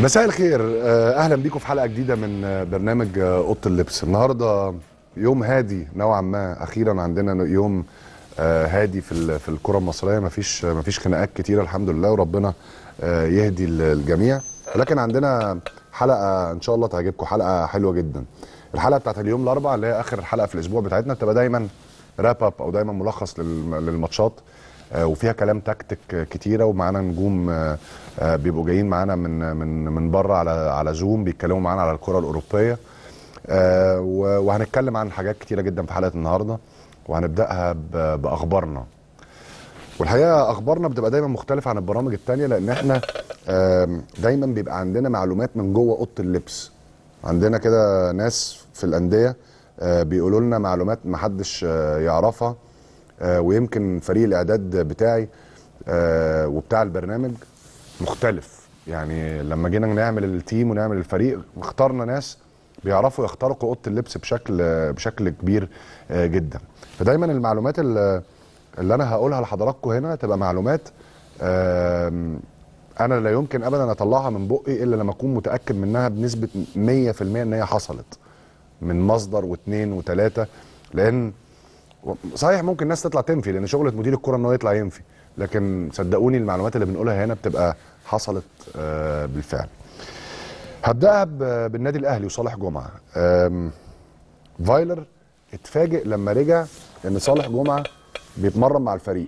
مساء الخير آه، اهلا بيكم في حلقه جديده من آه، برنامج آه، اوضه اللبس النهارده يوم هادي نوعا ما اخيرا عندنا يوم آه، هادي في ال- في الكره المصريه مفيش مفيش خناقات كتيره الحمد لله وربنا آه، يهدي ال- الجميع ولكن عندنا حلقه ان شاء الله تعجبكم حلقه حلوه جدا الحلقه بتاعت اليوم الاربعاء اللي هي اخر حلقه في الاسبوع بتاعتنا بتبقى دايما راب اب او دايما ملخص للم- للماتشات آه، وفيها كلام تكتيك آه، كتيره ومعانا نجوم آه، آه، بيبقوا جايين معانا من من من بره على على زوم بيتكلموا معانا على الكره الاوروبيه آه، و- وهنتكلم عن حاجات كتيره جدا في حلقه النهارده وهنبداها ب- باخبارنا والحقيقه اخبارنا بتبقى دايما مختلفه عن البرامج التانية لان احنا آم، دايما بيبقى عندنا معلومات من جوه اوضه اللبس عندنا كده ناس في الانديه آه، بيقولوا لنا معلومات محدش آه، يعرفها آه، ويمكن فريق الاعداد بتاعي آه، وبتاع البرنامج مختلف يعني لما جينا نعمل التيم ونعمل الفريق اخترنا ناس بيعرفوا يخترقوا اوضه اللبس بشكل بشكل كبير آه، جدا فدايما المعلومات اللي اللي انا هقولها لحضراتكم هنا تبقى معلومات آم، انا لا يمكن ابدا اطلعها من بقي الا لما اكون متاكد منها بنسبه 100% ان هي حصلت من مصدر واثنين وثلاثه لان صحيح ممكن الناس تطلع تنفي لان شغله مدير الكره ان هو يطلع ينفي لكن صدقوني المعلومات اللي بنقولها هنا بتبقى حصلت آه، بالفعل هبداها ب- بالنادي الاهلي وصالح جمعه آم، فايلر اتفاجئ لما رجع ان صالح جمعه بيتمرن مع الفريق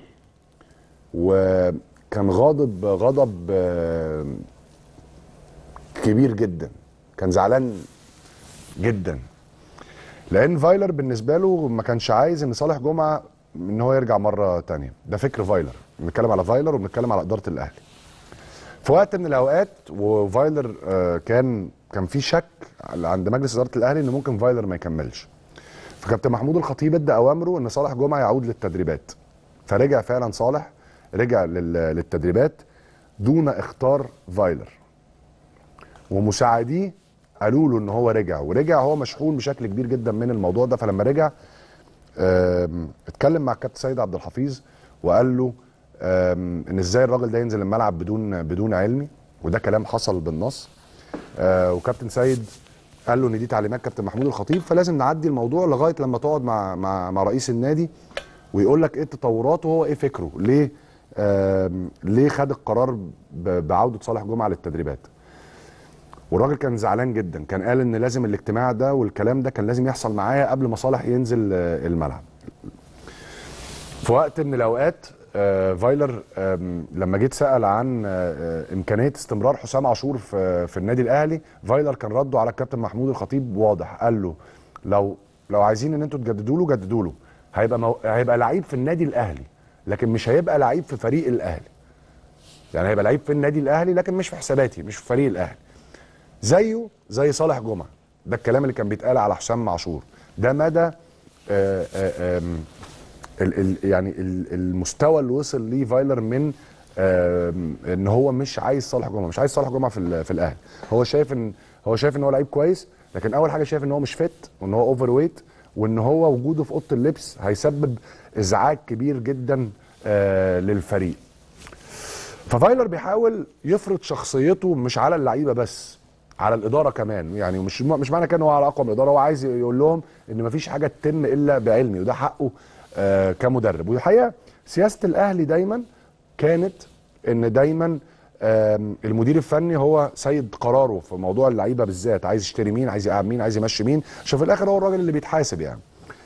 وكان غاضب غضب آه، كبير جدا كان زعلان جدا لان فايلر بالنسبه له ما كانش عايز ان صالح جمعه ان هو يرجع مره تانية ده فكر فايلر بنتكلم على فايلر وبنتكلم على اداره الاهلي في وقت من الاوقات وفايلر آه، كان كان في شك عند مجلس اداره الاهلي ان ممكن فايلر ما يكملش فكابتن محمود الخطيب ادى اوامره ان صالح جمعه يعود للتدريبات فرجع فعلا صالح رجع لل- للتدريبات دون اختار فايلر ومساعديه قالوا له ان هو رجع ورجع هو مشحون بشكل كبير جدا من الموضوع ده فلما رجع آم، اتكلم مع الكابتن سيد عبد الحفيظ وقال له آم، ان ازاي الراجل ده ينزل الملعب بدون بدون علمي وده كلام حصل بالنص آه، وكابتن سيد قال له ان دي تعليمات كابتن محمود الخطيب فلازم نعدي الموضوع لغايه لما تقعد مع مع مع رئيس النادي ويقول لك ايه التطورات وهو ايه فكره ليه آم، ليه خد القرار ب- بعوده صالح جمعه للتدريبات والراجل كان زعلان جدا كان قال ان لازم الاجتماع ده والكلام ده كان لازم يحصل معايا قبل ما صالح ينزل آه، الملعب في وقت من الاوقات آه، فايلر آم، لما جيت سال عن آه، آه، امكانيه استمرار حسام عاشور في في النادي الاهلي فايلر كان رده على الكابتن محمود الخطيب واضح قال له لو لو عايزين ان انتوا تجددوا له جددوا له هيبقى مو... هيبقى لعيب في النادي الاهلي لكن مش هيبقى لعيب في فريق الاهلي يعني هيبقى لعيب في النادي الاهلي لكن مش في حساباتي مش في فريق الاهلي زيه زي صالح جمعه ده الكلام اللي كان بيتقال على حسام عاشور ده مدى آه، آه، آم، ال ال يعني ال المستوى اللي وصل ليه فايلر من آم، ان هو مش عايز صالح جمعه مش عايز صالح جمعه في ال- في الاهلي هو شايف ان هو شايف ان هو لعيب كويس لكن اول حاجه شايف ان هو مش فت وان هو اوفر ويت وان هو وجوده في اوضه اللبس هيسبب ازعاج كبير جدا آه، للفريق ففايلر بيحاول يفرض شخصيته مش على اللعيبه بس على الاداره كمان يعني مش مش معنى كده ان هو على اقوى من الاداره هو عايز يقول لهم ان مفيش حاجه تتم الا بعلمي وده حقه آه كمدرب والحقيقه سياسه الاهلي دايما كانت ان دايما آم، المدير الفني هو سيد قراره في موضوع اللعيبه بالذات عايز يشتري مين عايز يقعد مين عايز يمشي مين عشان في الاخر هو الراجل اللي بيتحاسب يعني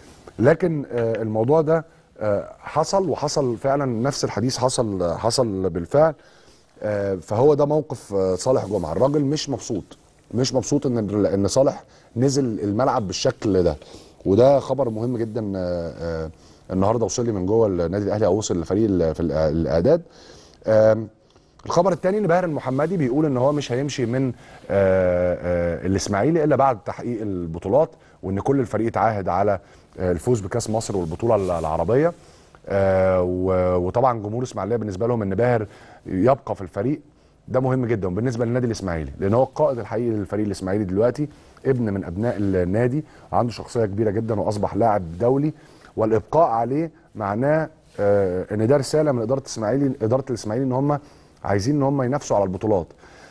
لكن آه، الموضوع ده آه، حصل وحصل فعلا نفس الحديث حصل حصل بالفعل آه، فهو ده موقف آه، صالح جمعه الراجل مش مبسوط مش مبسوط ان ان صالح نزل الملعب بالشكل ده وده خبر مهم جدا آه، آه، النهارده وصل لي من جوه النادي الاهلي او وصل لفريق ال- في الإع- الاعداد آم، الخبر الثاني ان باهر المحمدي بيقول ان هو مش هيمشي من آه، آه، الاسماعيلي الا بعد تحقيق البطولات وان كل الفريق اتعاهد على آه، الفوز بكاس مصر والبطوله العربيه آه، و- وطبعا جمهور اسماعيليه بالنسبه لهم ان باهر يبقى في الفريق ده مهم جدا بالنسبه للنادي الاسماعيلي لان هو القائد الحقيقي للفريق الاسماعيلي دلوقتي ابن من ابناء النادي وعنده شخصيه كبيره جدا واصبح لاعب دولي والابقاء عليه معناه آه، ان ده رساله من اداره الاسماعيلي اداره الاسماعيلي ان هم عايزين ان هم ينافسوا على البطولات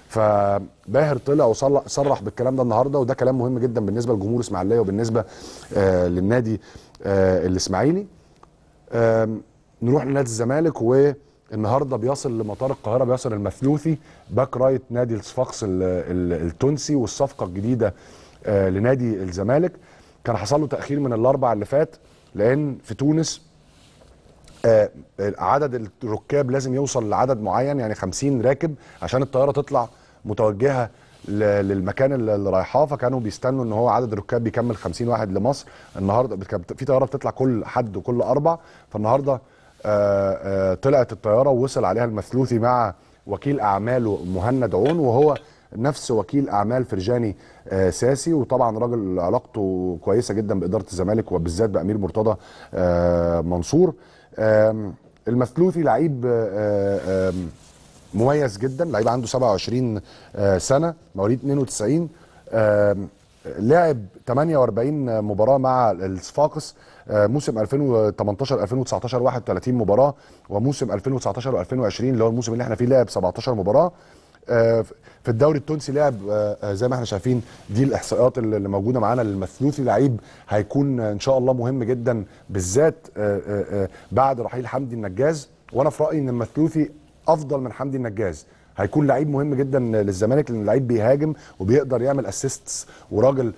فباهر طلع وصرح بالكلام ده النهارده وده كلام مهم جدا بالنسبه لجمهور اسماعيليه وبالنسبه آه للنادي آه الاسماعيلي آم، نروح لنادي الزمالك والنهارده بيصل لمطار القاهره بيصل المثلوثي باك رايت نادي الصفاقس ال- ال- التونسي والصفقه الجديده آه، لنادي الزمالك كان حصل له تاخير من الاربع اللي فات لان في تونس آه، عدد الركاب لازم يوصل لعدد معين يعني 50 راكب عشان الطياره تطلع متوجهه ل- للمكان اللي اللي رايحاه فكانوا بيستنوا ان هو عدد الركاب بيكمل 50 واحد لمصر النهارده بت- في طياره بتطلع كل حد وكل اربع فالنهارده آه، آه، طلعت الطياره ووصل عليها المثلوثي مع وكيل اعماله مهند عون وهو نفس وكيل اعمال فرجاني آه، ساسي وطبعا راجل علاقته كويسه جدا باداره الزمالك وبالذات بامير مرتضى آه، منصور آم، المثلوثي لعيب آه، آم، مميز جدا لعيب عنده 27 آه، سنه مواليد 92 آم، لعب 48 مباراه مع الصفاقس آه، موسم 2018 2019 31 مباراه وموسم 2019 و2020 اللي هو الموسم اللي احنا فيه لعب 17 مباراه آه، في الدوري التونسي لعب آه، آه، زي ما احنا شايفين دي الاحصائيات اللي اللي موجوده معانا للمثلوثي لعيب هيكون آه، ان شاء الله مهم جدا بالذات آه، آه، آه، بعد رحيل حمدي النجاز وانا في رايي ان المثلوثي افضل من حمدي النجاز هيكون لعيب مهم جدا للزمالك لان لعيب بيهاجم وبيقدر يعمل اسيستس وراجل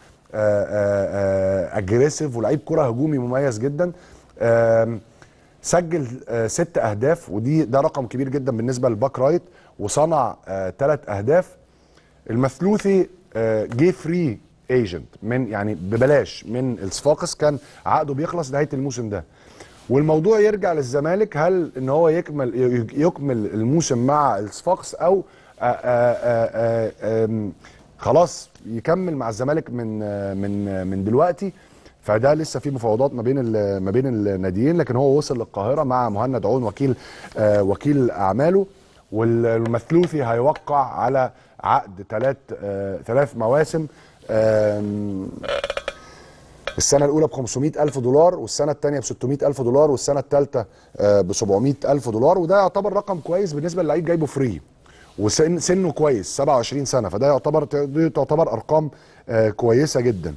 اجريسيف ولعيب كره هجومي مميز جدا آم، سجل آه، ست اهداف ودي ده رقم كبير جدا بالنسبه للباك رايت وصنع ثلاث اهداف المثلوثي آه، جه فري ايجنت من يعني ببلاش من الصفاقس كان عقده بيخلص نهايه الموسم ده والموضوع يرجع للزمالك هل ان هو يكمل يكمل الموسم مع الصفاقس او آآ آآ آآ آم، خلاص يكمل مع الزمالك من آه، من آه، من دلوقتي فده لسه في مفاوضات ما بين ال- ما بين الناديين لكن هو وصل للقاهره مع مهند عون وكيل آه، وكيل اعماله والمثلوثي هيوقع على عقد ثلاث ثلاث مواسم آم، السنة الأولى ب 500 ألف دولار والسنة الثانية ب 600 ألف دولار والسنة الثالثة ب 700 ألف دولار وده يعتبر رقم كويس بالنسبة للعيب جايبه فري وسن سنه كويس 27 سنة فده يعتبر دي تعتبر أرقام آه، كويسة جدا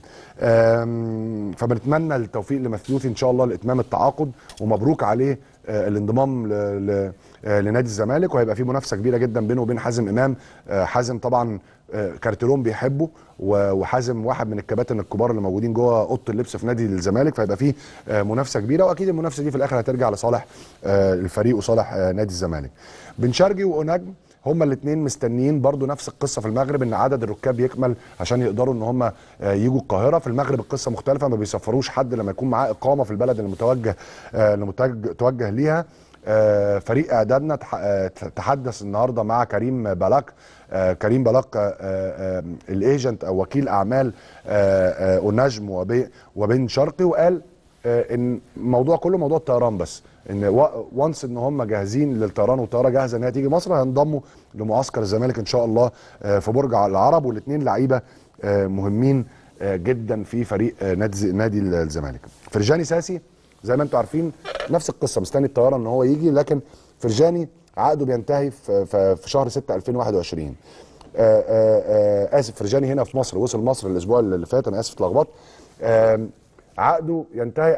آم، فبنتمنى التوفيق لمثلوثي إن شاء الله لإتمام التعاقد ومبروك عليه آه، الانضمام ل- ل- آه، لنادي الزمالك وهيبقى في منافسه كبيره جدا بينه وبين حازم امام آه، حازم طبعا آه، كارتيرون بيحبه و- وحازم واحد من الكباتن الكبار اللي موجودين جوه اوضه اللبس في نادي الزمالك فيبقى في آه، منافسه كبيره واكيد المنافسه دي في الاخر هترجع لصالح آه، الفريق وصالح آه، نادي الزمالك بنشارجي ونجم هما الاثنين مستنيين برضو نفس القصه في المغرب ان عدد الركاب يكمل عشان يقدروا ان هم يجوا القاهره في المغرب القصه مختلفه ما بيسفروش حد لما يكون معاه اقامه في البلد المتوجه آه، اللي متوجه توجه ليها آه، فريق اعدادنا تح- آه، تحدث النهارده مع كريم بلاك آه، كريم بلاك آه، آه، الايجنت او وكيل اعمال آه، آه، اوناجم وبي- وبن شرقي وقال آه، ان الموضوع كله موضوع الطيران بس ان وانس ان هم جاهزين للطيران والطياره جاهزه ان هي تيجي مصر هينضموا لمعسكر الزمالك ان شاء الله آه، في برج العرب والاثنين لعيبه آه، مهمين آه، جدا في فريق آه، نادي نادي الزمالك فرجاني ساسي زي ما انتم عارفين نفس القصه مستني الطياره ان هو يجي لكن فرجاني عقده بينتهي في في في شهر 6 2021 آه، آه، آه، اسف فرجاني هنا في مصر وصل مصر الاسبوع اللي فات انا اسف اتلخبطت آم، عقده ينتهي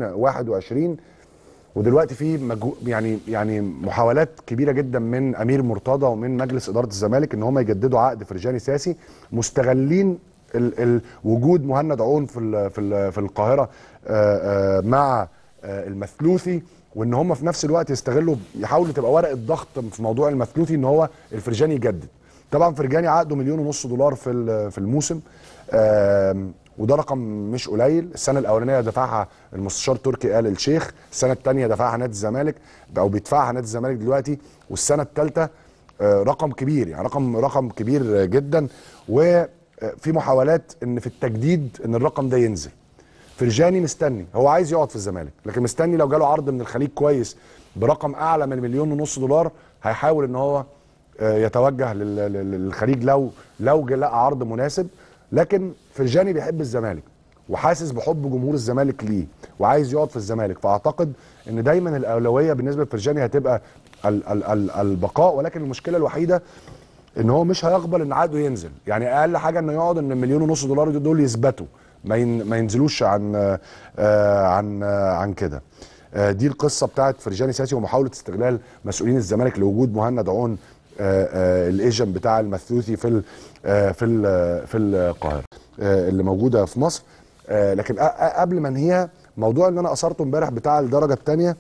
2021 ودلوقتي في مجهو يعني يعني محاولات كبيره جدا من امير مرتضى ومن مجلس اداره الزمالك ان هم يجددوا عقد فرجاني ساسي مستغلين ال ال وجود مهند عون في ال في ال في القاهره آه، آه، مع آه، المثلوثي وان هم في نفس الوقت يستغلوا يحاولوا تبقى ورقه ضغط في موضوع المثلوثي ان هو الفرجاني يجدد طبعا فرجاني عقده مليون ونص دولار في ال- في الموسم آم، وده رقم مش قليل السنه الاولانيه دفعها المستشار تركي آل الشيخ السنه الثانيه دفعها نادي الزمالك او بيدفعها نادي الزمالك دلوقتي والسنه الثالثه رقم كبير يعني رقم رقم كبير جدا وفي محاولات ان في التجديد ان الرقم ده ينزل فرجاني مستني هو عايز يقعد في الزمالك لكن مستني لو جاله عرض من الخليج كويس برقم اعلى من مليون ونص دولار هيحاول ان هو آه، يتوجه لل- لل- للخليج لو لو جه لقى عرض مناسب لكن فرجاني بيحب الزمالك وحاسس بحب جمهور الزمالك ليه وعايز يقعد في الزمالك فاعتقد ان دايما الاولويه بالنسبه لفرجاني هتبقى ال ال ال البقاء ولكن المشكله الوحيده ان هو مش هيقبل ان عقده ينزل يعني اقل حاجه انه يقعد ان مليون ونص دولار دول يثبتوا ما ين- ما ينزلوش عن آه، عن آه، عن كده آه، دي القصه بتاعت فرجاني ساسي ومحاوله استغلال مسؤولين الزمالك لوجود مهند عون آه، آه، الايجن بتاع المثوثي في ال- آه، في ال- في القاهره آه، اللي موجوده في مصر آه، لكن أ- أ- قبل ما انهيها موضوع اللي انا اثرته امبارح بتاع الدرجه الثانيه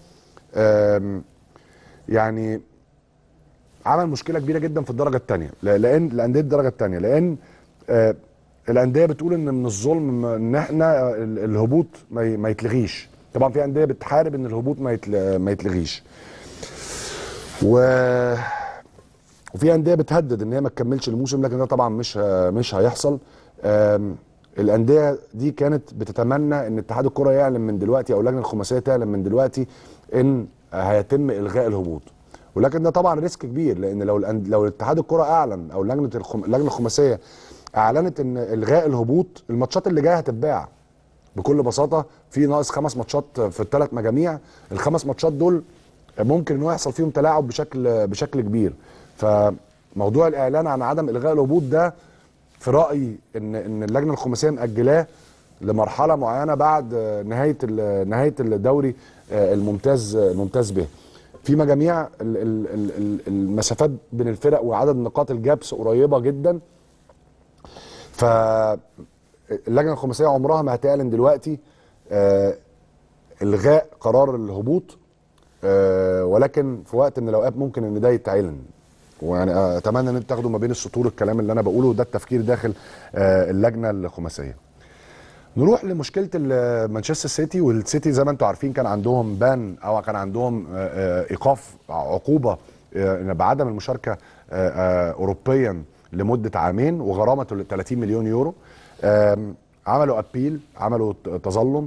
يعني عمل مشكله كبيره جدا في الدرجه الثانيه لان الانديه الدرجه الثانيه لان آه، الانديه بتقول ان من الظلم ان احنا ال- الهبوط ما ي- ما يتلغيش طبعا في انديه بتحارب ان الهبوط ما يتل- ما يتلغيش و وفي انديه بتهدد ان هي ما تكملش الموسم لكن ده طبعا مش ه- مش هيحصل آم، الانديه دي كانت بتتمنى ان اتحاد الكره يعلن من دلوقتي او اللجنه الخماسيه تعلن من دلوقتي ان هيتم الغاء الهبوط ولكن ده طبعا ريسك كبير لان لو الأند- لو اتحاد الكره اعلن او لجنه الخم... اللجنه الخماسيه اعلنت ان الغاء الهبوط الماتشات اللي جايه هتتباع بكل بساطه في ناقص خمس ماتشات في الثلاث مجاميع الخمس ماتشات دول ممكن ان هو يحصل فيهم تلاعب بشكل بشكل كبير فموضوع الاعلان عن عدم الغاء الهبوط ده في رايي ان ان اللجنه الخماسيه ماجلاه لمرحله معينه بعد نهايه ال- نهايه الدوري الممتاز الممتاز به في مجاميع ال- ال- ال- ال- المسافات بين الفرق وعدد نقاط الجابس قريبه جدا ف اللجنه الخماسيه عمرها ما هتعلن دلوقتي آه، الغاء قرار الهبوط آه، ولكن في وقت من الاوقات ممكن ان ده يتعلن ويعني اتمنى ان انتوا تاخدوا ما بين السطور الكلام اللي انا بقوله ده التفكير داخل آه، اللجنه الخماسيه نروح لمشكله ال- مانشستر سيتي والسيتي زي ما انتم عارفين كان عندهم بان او كان عندهم آه، آه، ايقاف عقوبه آه، بعدم المشاركه آه، آه، اوروبيا لمده عامين وغرامه 30 مليون يورو آم، عملوا ابيل عملوا ت- تظلم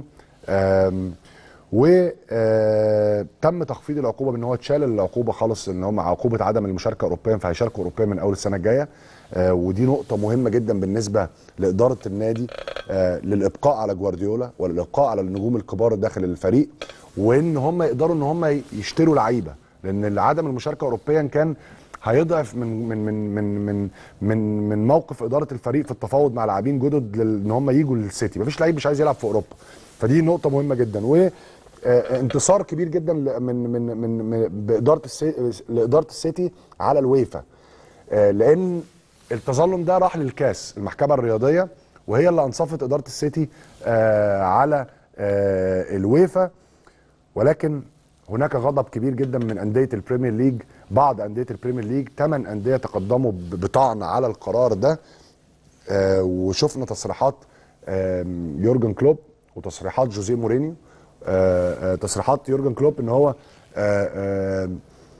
وتم تخفيض العقوبه بان هو اتشال العقوبه خالص ان هم عقوبه عدم المشاركه اوروبيا فهيشاركوا اوروبيا من اول السنه الجايه آه، ودي نقطه مهمه جدا بالنسبه لاداره النادي آه، للابقاء على جوارديولا والابقاء على النجوم الكبار داخل الفريق وان هم يقدروا ان هم يشتروا لعيبه لان عدم المشاركه اوروبيا كان هيضعف من من من من من من, من موقف اداره الفريق في التفاوض مع لاعبين جدد لل- ان هم يجوا للسيتي مفيش لعيب مش عايز يلعب في اوروبا فدي نقطه مهمه جدا و آه، انتصار كبير جدا ل- من من من, من باداره السي... لاداره السيتي على الويفا آه، لان التظلم ده راح للكاس المحكمه الرياضيه وهي اللي انصفت اداره السيتي آه، على آه، الويفا ولكن هناك غضب كبير جدا من انديه البريمير ليج بعض انديه البريمير ليج ثمان انديه تقدموا ب- بطعن على القرار ده آه، وشفنا تصريحات آم، يورجن كلوب وتصريحات جوزيه مورينيو آه، آه، تصريحات يورجن كلوب ان هو آه، آه،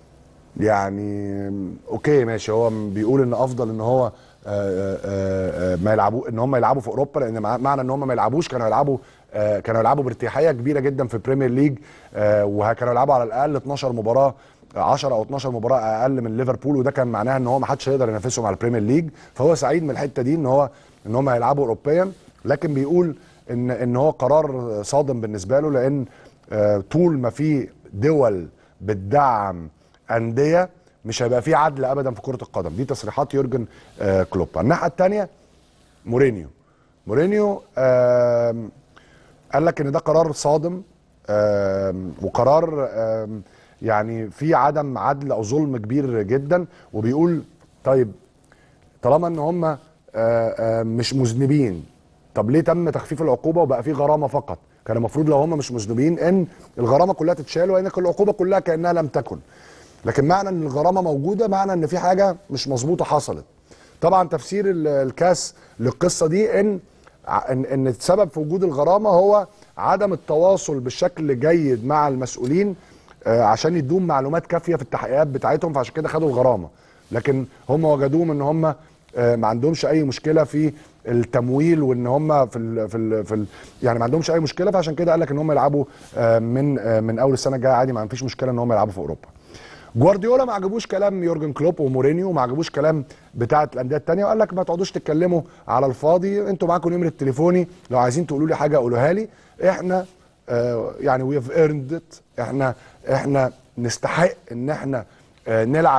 يعني اوكي ماشي هو بيقول ان افضل ان هو آه، آه، آه، ما يلعبوا ان هم يلعبوا في اوروبا لان مع- معنى ان هم ما يلعبوش كانوا يلعبوا آه، كانوا يلعبوا بارتياحيه كبيره جدا في البريمير ليج آه، وكانوا يلعبوا على الاقل 12 مباراه 10 او 12 مباراه اقل من ليفربول وده كان معناها ان هو ما حدش هيقدر ينافسهم على البريمير ليج فهو سعيد من الحته دي ان هو ان هم هيلعبوا اوروبيا لكن بيقول ان ان هو قرار صادم بالنسبه له لان آه، طول ما في دول بتدعم انديه مش هيبقى في عدل ابدا في كره القدم دي تصريحات يورجن آه، كلوب على الناحيه الثانيه مورينيو مورينيو آم، قال لك ان ده قرار صادم آم، وقرار آم، يعني في عدم عدل او ظلم كبير جدا وبيقول طيب طالما ان هم آه، آه، مش مذنبين طب ليه تم تخفيف العقوبه وبقى في غرامه فقط كان المفروض لو هم مش مذنبين ان الغرامه كلها تتشال وان العقوبه كلها كانها لم تكن لكن معنى ان الغرامه موجوده معنى ان في حاجه مش مظبوطه حصلت طبعا تفسير ال- الكاس للقصه دي ان ع- ان ان السبب في وجود الغرامه هو عدم التواصل بشكل جيد مع المسؤولين آه، عشان يدوم معلومات كافيه في التحقيقات بتاعتهم فعشان كده خدوا الغرامه لكن هم وجدوهم ان هم آه، ما عندهمش اي مشكله في التمويل وان هم في ال في ال في ال يعني ما عندهمش اي مشكله فعشان كده قال لك ان هم يلعبوا آه، من آه، من اول السنه الجايه عادي ما فيش مشكله ان هم يلعبوا في اوروبا جوارديولا ما عجبوش كلام يورجن كلوب ومورينيو وما عجبوش كلام بتاعه الانديه الثانيه وقال لك ما تقعدوش تتكلموا على الفاضي انتوا معاكم نمره تليفوني لو عايزين تقولوا لي حاجه قولوها لي احنا آه يعني وي هاف ايرند احنا احنا نستحق ان احنا آه نلعب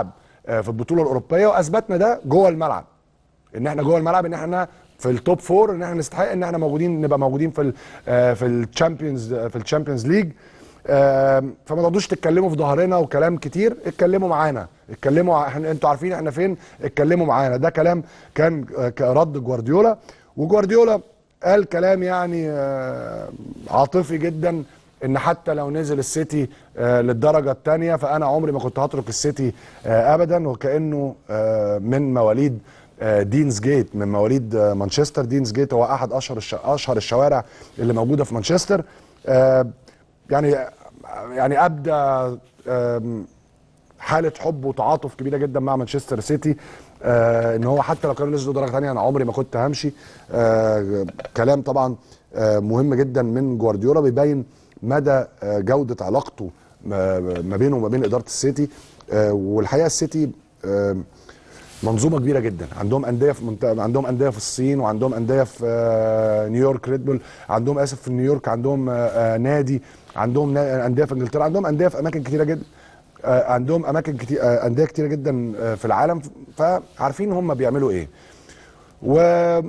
آه، في البطوله الاوروبيه واثبتنا ده جوه الملعب ان احنا جوه الملعب ان احنا في التوب فور ان احنا نستحق ان احنا موجودين نبقى موجودين في ال آه، في الشامبيونز في الشامبيونز ليج آم، فما تقعدوش تتكلموا في ظهرنا وكلام كتير اتكلموا معانا اتكلموا ع- احنا انتوا عارفين احنا فين اتكلموا معانا ده كلام كان آه، كرد جوارديولا وجوارديولا قال كلام يعني آه، عاطفي جدا ان حتى لو نزل السيتي آه، للدرجه الثانيه فانا عمري ما كنت هترك السيتي آه، ابدا وكانه آه، من مواليد آه، دينز جيت من مواليد آه، مانشستر دينز جيت هو احد اشهر الش- اشهر الشوارع اللي موجوده في مانشستر آه، يعني يعني ابدى آم، حاله حب وتعاطف كبيره جدا مع مانشستر سيتي آه ان هو حتى لو كانوا نزلوا درجه ثانيه انا عمري ما كنت همشي آه كلام طبعا آه مهم جدا من جوارديولا بيبين مدى آه جوده علاقته ما ما بينه وما بين اداره السيتي آه والحقيقه السيتي آه منظومه كبيره جدا عندهم انديه في منت... عندهم انديه في الصين وعندهم انديه في آه، نيويورك ريد بول عندهم اسف في نيويورك عندهم آه، آه، نادي عندهم نا- انديه في انجلترا عندهم انديه في اماكن كتيره جدا آه، عندهم اماكن كتير آه، انديه كتيره جدا آه، في العالم فعارفين هم بيعملوا ايه و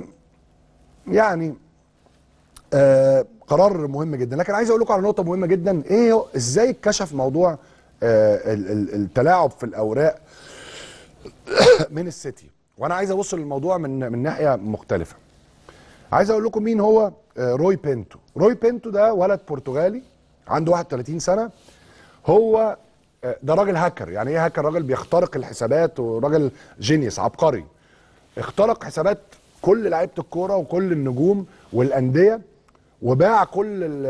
يعني آه قرار مهم جدا لكن عايز اقول لكم على نقطه مهمه جدا ايه هو ازاي اتكشف موضوع آه ال- ال- التلاعب في الاوراق من السيتي وانا عايز ابص للموضوع من من ناحيه مختلفه عايز اقول لكم مين هو آه، روي بينتو روي بينتو ده ولد برتغالي عنده 31 سنه هو آه، ده راجل هاكر يعني ايه هاكر راجل بيخترق الحسابات وراجل جينيوس عبقري اخترق حسابات كل لعيبه الكوره وكل النجوم والانديه وباع كل ال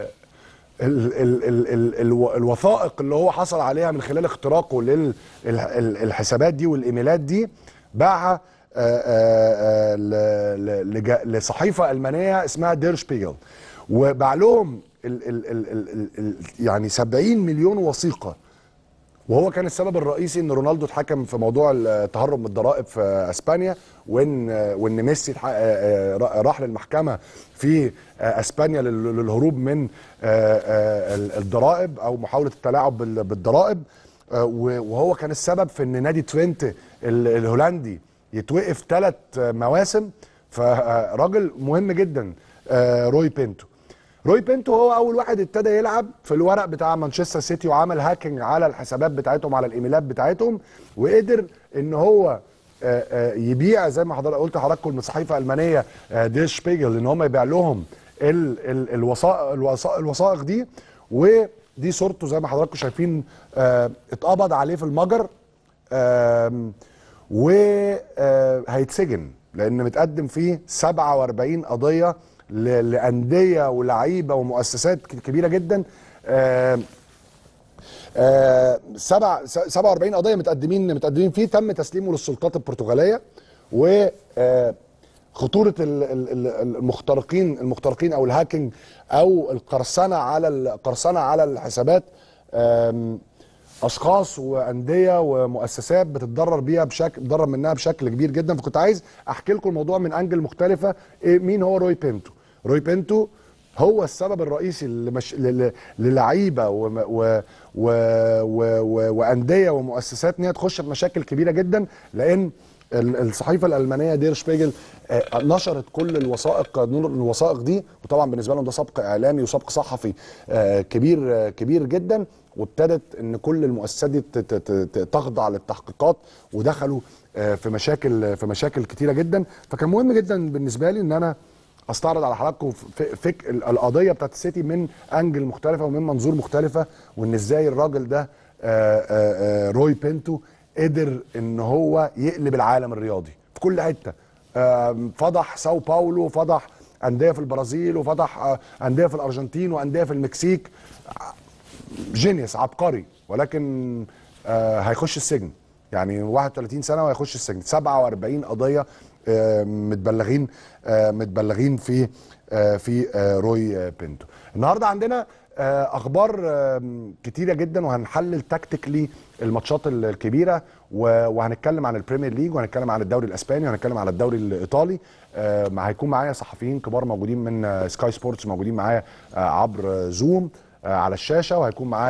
ال ال ال ال ال الوثائق اللي هو حصل عليها من خلال اختراقه للحسابات دي والايميلات دي باعها آه، آه، آه، ل- ل- لج- لصحيفه المانيه اسمها دير شبيجل وباع لهم ال ال ال ال ال ال يعني 70 مليون وثيقه وهو كان السبب الرئيسي ان رونالدو اتحكم في موضوع التهرب من الضرائب في اسبانيا وان وان ميسي اتح- آه، آه، راح للمحكمه في آه، اسبانيا لل- للهروب من آه، آه، ال- الضرائب او محاوله التلاعب بال- بالضرائب آه، و- وهو كان السبب في ان نادي ترينت ال- الهولندي يتوقف ثلاث مواسم فراجل مهم جدا آه، روي بينتو روي بينتو هو اول واحد ابتدى يلعب في الورق بتاع مانشستر سيتي وعمل هاكينج على الحسابات بتاعتهم على الايميلات بتاعتهم وقدر ان هو آه، آه، يبيع زي ما حضرتك قلت لحضراتكم من صحيفه المانيه آه، دير شبيجل ان هم يبيع لهم ال- ال- الوثائق الوثائق الوثائق دي ودي صورته زي ما حضراتكم شايفين آه، اتقبض عليه في المجر آم، وهيتسجن لان متقدم فيه 47 قضيه ل- لانديه ولعيبه ومؤسسات ك- كبيره جدا آم، آه، سبع س- 47 قضيه متقدمين متقدمين فيه تم تسليمه للسلطات البرتغاليه و آه، خطوره ال- ال- ال- المخترقين المخترقين او الهاكينج او القرصنه على القرصنه على الحسابات آم، اشخاص وانديه ومؤسسات بتتضرر بيها بشكل بتضرر منها بشكل كبير جدا فكنت عايز احكي لكم الموضوع من انجل مختلفه إيه مين هو روي بينتو روي بينتو هو السبب الرئيسي لمش... لل- للعيبه وم- و... و... و... و... وانديه ومؤسسات ان هي تخش في مشاكل كبيره جدا لان ال- الصحيفه الالمانيه دير شبيجل آه، نشرت كل الوثائق الوثائق دي وطبعا بالنسبه لهم ده سبق اعلامي وسبق صحفي آه، كبير آه، كبير جدا وابتدت ان كل المؤسسات دي ت- ت- ت- تخضع للتحقيقات ودخلوا آه، في مشاكل في مشاكل كتيره جدا فكان مهم جدا بالنسبه لي ان انا استعرض على حضراتكم ف- فك ال- القضيه بتاعت السيتي من انجل مختلفه ومن منظور مختلفه وان ازاي الراجل ده آه، آه، آه، روي بينتو قدر ان هو يقلب العالم الرياضي في كل حته آم، فضح ساو باولو فضح انديه في البرازيل وفضح آه، انديه في الارجنتين وانديه في المكسيك جينيوس عبقري ولكن آه هيخش السجن يعني 31 سنه وهيخش السجن 47 قضيه آه متبلغين آه متبلغين في آه في آه روي آه بينتو النهارده عندنا آه اخبار آه كتيره جدا وهنحلل تكتيكلي الماتشات ال- الكبيره و- وهنتكلم عن البريمير ليج وهنتكلم عن الدوري الاسباني وهنتكلم عن الدوري الايطالي آه مع- هيكون معايا صحفيين كبار موجودين من آه سكاي سبورتس موجودين معايا آه عبر آه زوم آه، على الشاشه وهيكون معايا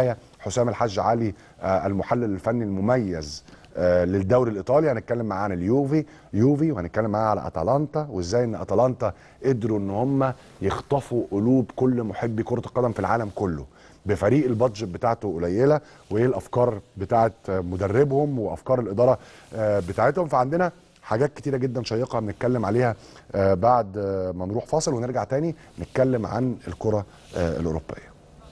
حسام الحاج علي آه، المحلل الفني المميز آه، للدوري الايطالي هنتكلم معاه عن اليوفي يوفي وهنتكلم معاه على اتلانتا وازاي ان اتلانتا قدروا ان هم يخطفوا قلوب كل محبي كره القدم في العالم كله بفريق البادجت بتاعته قليله وايه الافكار بتاعت مدربهم وافكار الاداره آه، بتاعتهم فعندنا حاجات كتيرة جدا شيقة بنتكلم عليها آه، بعد آه، ما نروح فاصل ونرجع تاني نتكلم عن الكرة آه، الأوروبية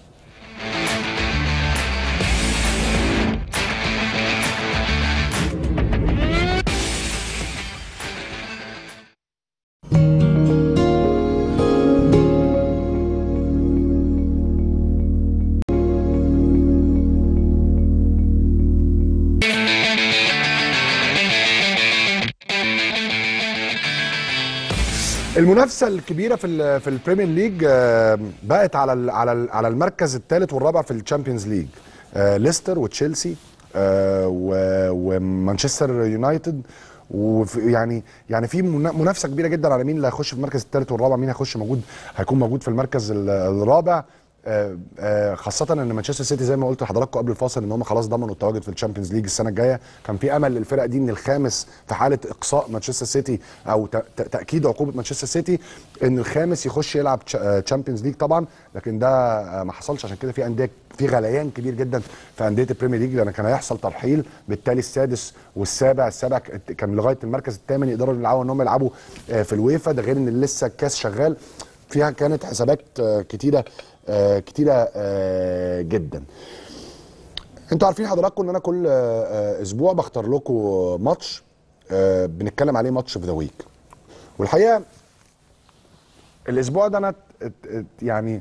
المنافسه الكبيره في ال في البريمير ليج آه، بقت على ال على ال على المركز الثالث والرابع في الشامبيونز ليج آه، ليستر وتشيلسي آه، و- ومانشستر يونايتد وفي يعني يعني في منا- منافسه كبيره جدا على مين اللي هيخش في المركز الثالث والرابع مين هيخش موجود هيكون موجود في المركز ال- الرابع آه، آه، خاصة ان مانشستر سيتي زي ما قلت لحضراتكم قبل الفاصل ان هم خلاص ضمنوا التواجد في الشامبيونز ليج السنة الجاية كان في امل للفرق دي ان الخامس في حالة اقصاء مانشستر سيتي او ت- ت- تاكيد عقوبة مانشستر سيتي ان الخامس يخش يلعب تشامبيونز ليج طبعا لكن ده آه، ما حصلش عشان كده في انديه في غليان كبير جدا في انديه البريمير ليج لان كان هيحصل ترحيل بالتالي السادس والسابع السابع ك- كان لغايه المركز الثامن يقدروا يلعبوا ان هم يلعبوا آه، في الويفا ده غير ان لسه الكاس شغال فيها كانت حسابات آه، كتيره آه، كتيره آه، جدا انتوا عارفين حضراتكم ان انا كل آه، آه، اسبوع بختار لكم ماتش آه، بنتكلم عليه ماتش في ذا ويك والحقيقه الاسبوع ده انا ات- ات- ات- يعني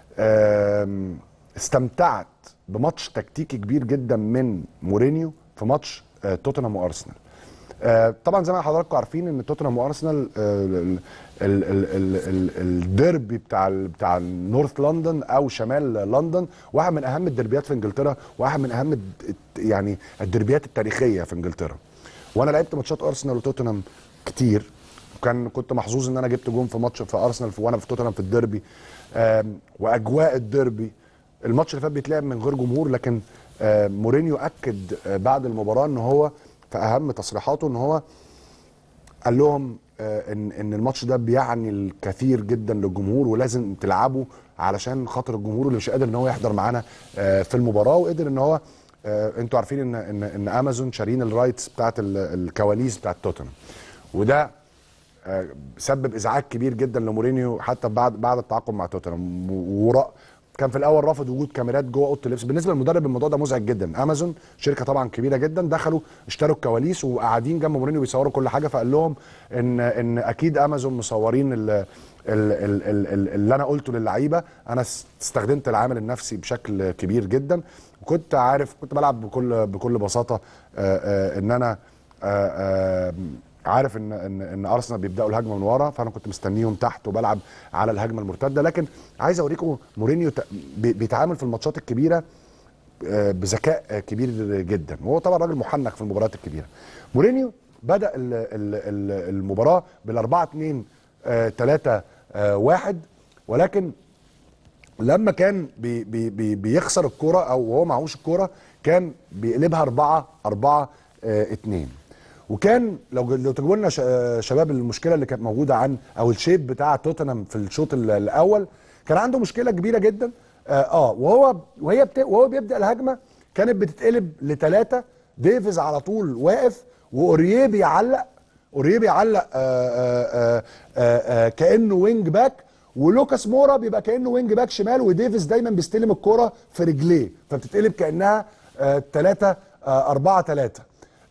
آم، استمتعت بماتش تكتيكي كبير جدا من مورينيو في ماتش آه، توتنهام وارسنال آه، طبعا زي ما حضراتكم عارفين ان توتنهام وارسنال آه، ال- ال- ال- ال- ال- الديربي بتاع ال- بتاع نورث لندن او شمال لندن واحد من اهم الدربيات في انجلترا واحد من اهم الد- يعني الدربيات التاريخيه في انجلترا وانا لعبت ماتشات ارسنال وتوتنهام كتير كان كنت محظوظ ان انا جبت جون في ماتش في ارسنال في- وانا في توتنهام في الديربي آم، واجواء الديربي الماتش اللي فات بيتلعب من غير جمهور لكن آه، مورينيو اكد آه، بعد المباراه ان هو في اهم تصريحاته ان هو قال لهم آه، ان ان الماتش ده بيعني الكثير جدا للجمهور ولازم تلعبوا علشان خاطر الجمهور اللي مش قادر ان هو يحضر معانا آه، في المباراه وقدر ان هو آه، انتوا عارفين ان ان ان امازون شارين الرايتس بتاعت ال- الكواليس بتاعت توتنهام وده آه، سبب ازعاج كبير جدا لمورينيو حتى بعد بعد التعاقد مع توتنهام ورا كان في الاول رافض وجود كاميرات جوه اوضه اللبس بالنسبه للمدرب الموضوع ده مزعج جدا امازون شركه طبعا كبيره جدا دخلوا اشتروا الكواليس وقاعدين جنب مورينيو بيصوروا كل حاجه فقال لهم ان ان اكيد امازون مصورين ال ال ال ال ال اللي انا قلته للعيبه انا استخدمت العامل النفسي بشكل كبير جدا وكنت عارف كنت بلعب بكل بكل بساطه آه، آه، ان انا آه، آه، عارف ان ان ان ارسنال بيبداوا الهجمه من ورا فانا كنت مستنيهم تحت وبلعب على الهجمه المرتده لكن عايز اوريكم مورينيو ت- بي- بيتعامل في الماتشات الكبيره آه، بذكاء آه، كبير جدا وهو طبعا راجل محنك في المباريات الكبيره مورينيو بدا ال- ال- ال- المباراه بالاربعه 2 3 1 ولكن لما كان بي بي بي بيخسر الكرة او وهو معهوش الكرة كان بيقلبها 4 4 2 وكان لو لو تجيبوا لنا ش- آه، شباب المشكله اللي كانت موجوده عن او الشيب بتاع توتنهام في الشوط ال- الاول كان عنده مشكله كبيره جدا اه, آه وهو وهي بت وهو بيبدا الهجمه كانت بتتقلب لثلاثه ديفيز على طول واقف واوريه بيعلق اوريه بيعلق آه آه آه آه آه كانه وينج باك ولوكاس مورا بيبقى كانه وينج باك شمال وديفيس دايما بيستلم الكرة في رجليه فبتتقلب كانها 3 4 3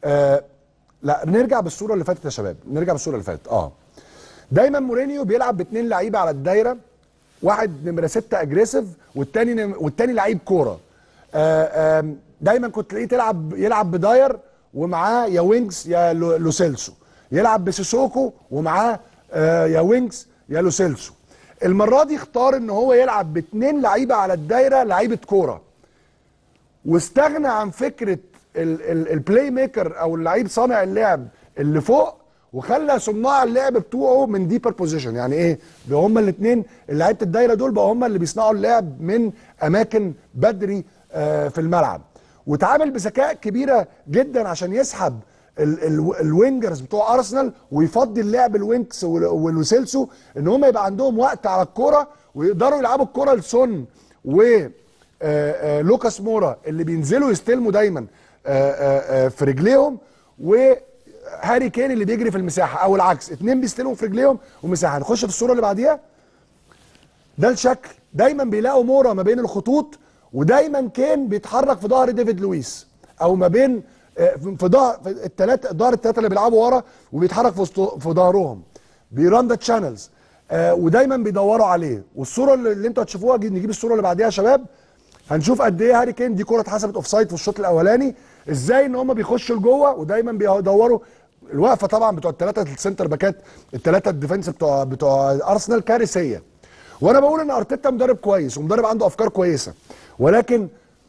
لا نرجع بالصوره اللي فاتت يا شباب نرجع بالصوره اللي فاتت اه دايما مورينيو بيلعب باثنين لعيبه على الدايره واحد نمره ستة اجريسيف والتاني نم... والتاني لعيب كوره آه آم، دايما كنت تلاقيه تلعب يلعب بداير ومعاه يا وينجز يا لو- لوسيلسو يلعب بسيسوكو ومعاه آه يا وينجز يا لوسيلسو المره دي اختار ان هو يلعب باثنين لعيبه على الدايره لعيبه كوره واستغنى عن فكره ال- ال- البلاي ميكر او اللعيب صانع اللعب اللي فوق وخلى صناع اللعب بتوعه من ديبر بوزيشن يعني ايه بقى هما الاثنين لعيبه الدايره دول بقى هما اللي بيصنعوا اللعب من اماكن بدري آه، في الملعب وتعامل بذكاء كبيره جدا عشان يسحب ال- ال- الوينجرز بتوع ارسنال ويفضي اللعب الوينكس وال- والوسيلسو ان هم يبقى عندهم وقت على الكوره ويقدروا يلعبوا الكوره لسون و آه، آه، لوكاس مورا اللي بينزلوا يستلموا دايما آه، آه، آه، في رجليهم وهاري كين اللي بيجري في المساحه او العكس اتنين بيستلموا في رجليهم ومساحه نخش في الصوره اللي بعديها ده الشكل دايما بيلاقوا مورا ما بين الخطوط ودايما كين بيتحرك في ظهر ديفيد لويس او ما بين آه، في ظهر الثلاثه ظهر الثلاثه اللي بيلعبوا ورا وبيتحرك في وسط- في ظهرهم بيران ذا تشانلز ودايما بيدوروا عليه والصوره اللي, اللي انتوا هتشوفوها جي- نجيب الصوره اللي بعديها يا شباب هنشوف قد ايه هاري كين دي كره اتحسبت اوف سايد في الشوط الاولاني ازاي ان هم بيخشوا لجوه ودايما بيدوروا الوقفه طبعا بتوع الثلاثه السنتر باكات الثلاثه الديفنس بتوع بتوع ارسنال كارثيه وانا بقول ان ارتيتا مدرب كويس ومدرب عنده افكار كويسه ولكن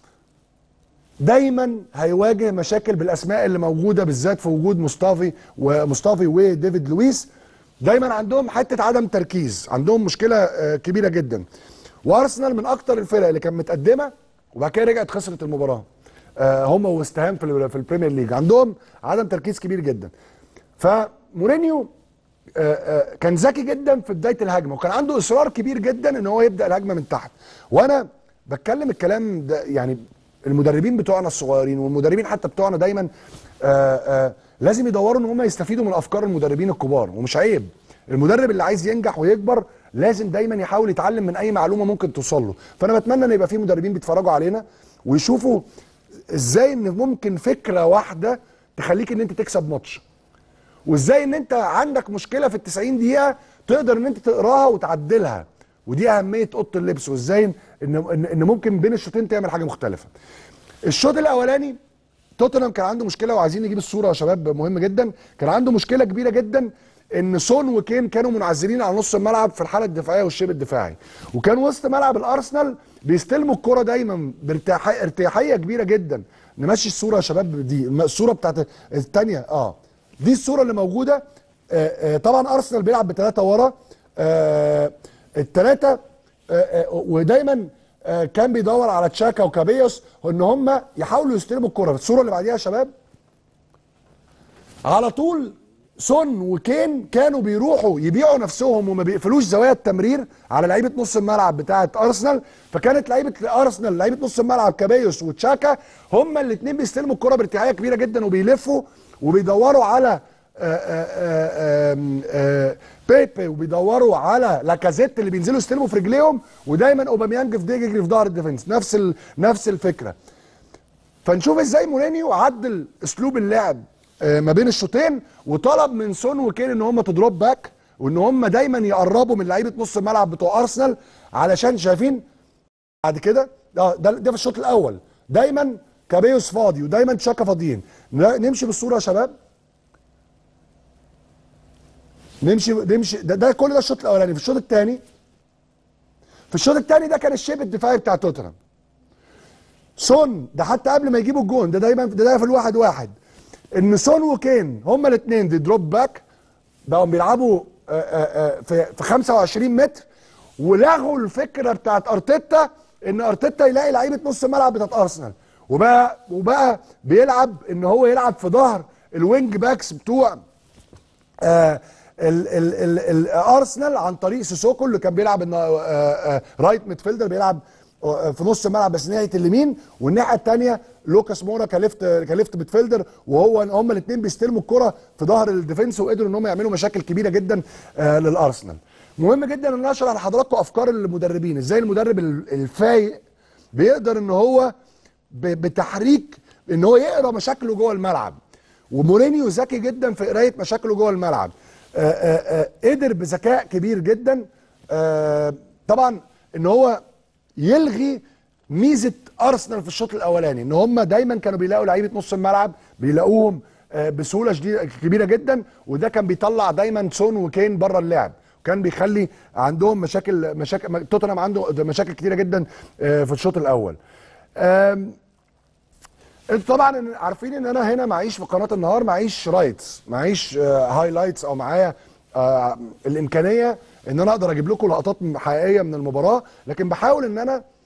دايما هيواجه مشاكل بالاسماء اللي موجوده بالذات في وجود مصطفي ومصطفي وديفيد لويس دايما عندهم حته عدم تركيز عندهم مشكله آه، كبيره جدا وارسنال من اكتر الفرق اللي كانت متقدمه وبعد كده رجعت خسرت المباراه آه، هم وستهام في ال- في البريمير ليج عندهم عدم تركيز كبير جدا فمورينيو آه، آه، كان ذكي جدا في بدايه الهجمه وكان عنده اصرار كبير جدا ان هو يبدا الهجمه من تحت وانا بتكلم الكلام ده يعني المدربين بتوعنا الصغيرين والمدربين حتى بتوعنا دايما آه، آه، لازم يدوروا ان هم يستفيدوا من افكار المدربين الكبار ومش عيب المدرب اللي عايز ينجح ويكبر لازم دايما يحاول يتعلم من اي معلومه ممكن توصل له فانا بتمنى ان يبقى في مدربين بيتفرجوا علينا ويشوفوا ازاي ان ممكن فكره واحده تخليك ان انت تكسب ماتش وازاي ان انت عندك مشكله في ال 90 دقيقه تقدر ان انت تقراها وتعدلها ودي اهميه اوضه اللبس وازاي ان ان, إن ممكن بين الشوطين تعمل حاجه مختلفه الشوط الاولاني توتنهام كان عنده مشكله وعايزين نجيب الصوره يا شباب مهم جدا كان عنده مشكله كبيره جدا ان سون وكين كانوا منعزلين على نص الملعب في الحاله الدفاعيه والشبه الدفاعي وكان وسط ملعب الارسنال بيستلموا الكره دايما بارتياحيه ارتياحيه كبيره جدا نمشي الصوره يا شباب دي الصوره بتاعت الثانيه اه دي الصوره اللي موجوده آه آه طبعا ارسنال بيلعب بثلاثه ورا آه الثلاثه آه آه ودايما آه كان بيدور على تشاكا وكابيوس ان هم يحاولوا يستلموا الكره الصوره اللي بعديها يا شباب على طول سون وكين كانوا بيروحوا يبيعوا نفسهم وما بيقفلوش زوايا التمرير على لعيبه نص الملعب بتاعه ارسنال فكانت لعيبه ارسنال لعيبه نص الملعب كابيوس وتشاكا هما الاثنين بيستلموا الكره بارتياحيه كبيره جدا وبيلفوا وبيدوروا على آآ آآ آآ بيبي وبيدوروا على لاكازيت اللي بينزلوا يستلموا في رجليهم ودايما اوباميانج في ديج يجري في ظهر الديفنس نفس ال... نفس الفكره فنشوف ازاي مورينيو عدل اسلوب اللعب آه، ما بين الشوطين وطلب من سون وكين ان هم تدروب باك وان هم دايما يقربوا من لعيبه نص الملعب بتوع ارسنال علشان شايفين بعد كده اه ده ده في الشوط الاول دايما كابيوس فاضي ودايما تشاكا فاضيين ن- نمشي بالصوره يا شباب نمشي نمشي ده, ده كل ده الشوط الاولاني في الشوط الثاني في الشوط الثاني ده كان الشيب الدفاعي بتاع توتنهام سون ده حتى قبل ما يجيبوا الجون ده دايما ده, ده في الواحد واحد ان سون وكين هما الاثنين دي دروب باك بقوا بيلعبوا آه، آه، آه، في في 25 متر ولغوا الفكره بتاعت ارتيتا ان ارتيتا يلاقي لعيبه نص الملعب بتاعت ارسنال وبقى وبقى بيلعب ان هو يلعب في ظهر الوينج باكس بتوع آه ال ال ال ال ارسنال عن طريق سيسوكو اللي كان بيلعب إنه، آه آه رايت ميدفيلدر بيلعب آه في نص الملعب بس ناحيه اليمين والناحيه الثانيه لوكاس مورا كليفت كليفت ميدفيلدر وهو هم الاثنين بيستلموا الكره في ظهر الديفنس وقدروا ان هم يعملوا مشاكل كبيره جدا آه للارسنال مهم جدا ان أنا اشرح لحضراتكم افكار المدربين ازاي المدرب ال- الفايق بيقدر ان هو ب- بتحريك ان هو يقرا مشاكله جوه الملعب ومورينيو ذكي جدا في قرايه مشاكله جوه الملعب آآ آآ قدر بذكاء كبير جدا آه، طبعا ان هو يلغي ميزه ارسنال في الشوط الاولاني ان هم دايما كانوا بيلاقوا لعيبه نص الملعب بيلاقوهم آه، بسهوله شديده كبيره جدا وده كان بيطلع دايما سون وكين بره اللعب وكان بيخلي عندهم مشاكل مشاكل توتنهام عنده مشاكل كتيره جدا آه، في الشوط الاول آم، انتوا طبعا عارفين ان انا هنا معيش في قناه النهار معيش رايتس معيش آه هايلايتس او معايا آه الامكانيه ان انا اقدر اجيب لكم لقطات حقيقيه من المباراه لكن بحاول ان انا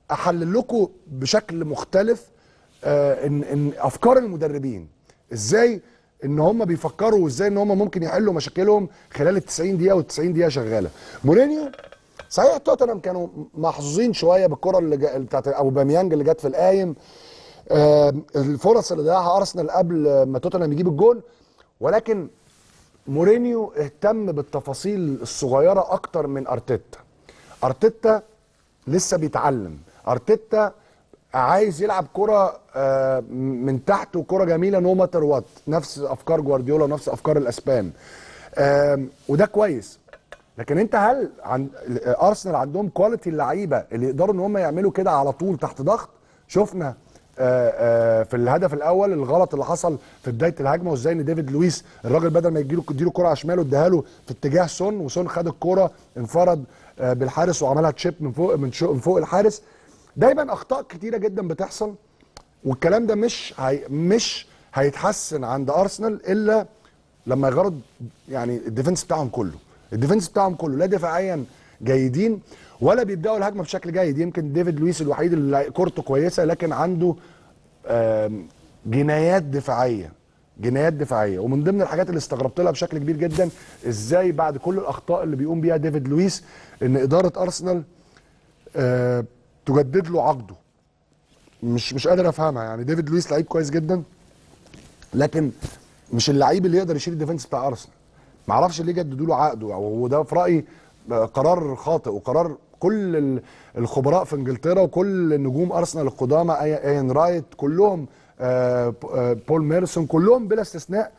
احلل لكم بشكل مختلف آه ان ان افكار المدربين ازاي ان هم بيفكروا وازاي ان هم ممكن يحلوا مشاكلهم خلال ال 90 دقيقه وال 90 دقيقه شغاله مورينيو صحيح توتنهام كانوا محظوظين شويه بالكره اللي جا- بتاعت اوباميانج اللي جت في القايم آه الفرص اللي ضيعها ارسنال قبل ما توتنهام يجيب الجول ولكن مورينيو اهتم بالتفاصيل الصغيره اكتر من ارتيتا ارتيتا لسه بيتعلم ارتيتا عايز يلعب كرة آه، من تحت وكرة جميلة نو ماتر وات نفس افكار جوارديولا ونفس افكار الاسبان آم، وده كويس لكن انت هل عن ارسنال عندهم كواليتي اللعيبه اللي يقدروا ان هم يعملوا كده على طول تحت ضغط شفنا آه، آه، في الهدف الاول الغلط اللي حصل في بدايه الهجمه وازاي ان ديفيد لويس الراجل بدل ما يديله يديله كره على شماله اداها له في اتجاه سون وسون خد الكره انفرد آه، بالحارس وعملها تشيب من فوق من شو- من فوق الحارس دايما اخطاء كتيره جدا بتحصل والكلام ده مش هي مش هيتحسن عند ارسنال الا لما يغيروا يعني الديفنس بتاعهم كله الديفنس بتاعهم كله لا دفاعيا جيدين ولا بيبداوا الهجمه بشكل جيد يمكن ديفيد لويس الوحيد اللي كورته كويسه لكن عنده آم، جنايات دفاعيه جنايات دفاعيه ومن ضمن الحاجات اللي استغربت لها بشكل كبير جدا ازاي بعد كل الاخطاء اللي بيقوم بيها ديفيد لويس ان اداره ارسنال آه، تجدد له عقده مش مش قادر افهمها يعني ديفيد لويس لعيب كويس جدا لكن مش اللعيب اللي يقدر يشيل الديفنس بتاع ارسنال ما اعرفش ليه جددوا له عقده وده في رايي آه، قرار خاطئ وقرار كل ال- الخبراء في انجلترا وكل نجوم ارسنال القدامى أي- ايان رايت كلهم آه، ب- آه، بول ميرسون كلهم بلا استثناء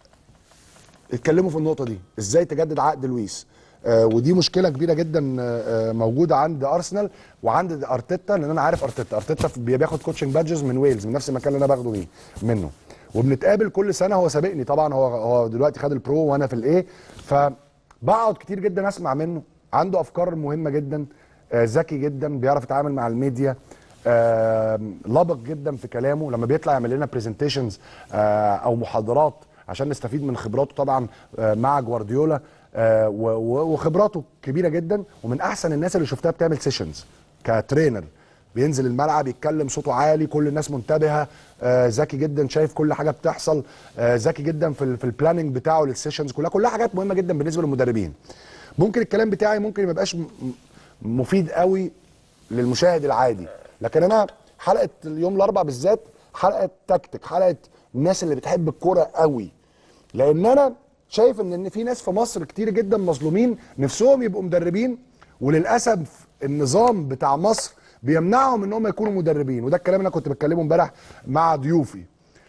اتكلموا في النقطه دي ازاي تجدد عقد لويس آه ودي مشكله كبيره جدا آه آه، موجوده عند ارسنال وعند ارتيتا لان انا عارف ارتيتا ارتيتا بي- بياخد كوتشنج بادجز من ويلز من نفس المكان اللي انا باخده مين منه وبنتقابل كل سنه هو سابقني طبعا هو هو دلوقتي خد البرو وانا في الايه فبقعد كتير جدا اسمع منه عنده افكار مهمه جدا آه، ذكي جدا بيعرف يتعامل مع الميديا آه، لبق جدا في كلامه لما بيطلع يعمل لنا برزنتيشنز او محاضرات عشان نستفيد من خبراته طبعا آه، مع جوارديولا آه، و- و- وخبراته كبيره جدا ومن احسن الناس اللي شفتها بتعمل سيشنز كترينر بينزل الملعب يتكلم صوته عالي كل الناس منتبهه آه، ذكي جدا شايف كل حاجه بتحصل آه، ذكي جدا في ال في البلاننج بتاعه للسيشنز كلها كلها حاجات مهمه جدا بالنسبه للمدربين ممكن الكلام بتاعي ممكن ما يبقاش م- م- مفيد قوي للمشاهد العادي لكن انا حلقه اليوم الاربع بالذات حلقه تكتيك حلقه الناس اللي بتحب الكوره قوي لان انا شايف ان ان في ناس في مصر كتير جدا مظلومين نفسهم يبقوا مدربين وللاسف النظام بتاع مصر بيمنعهم ان هم يكونوا مدربين وده الكلام اللي انا كنت بتكلمه امبارح مع ضيوفي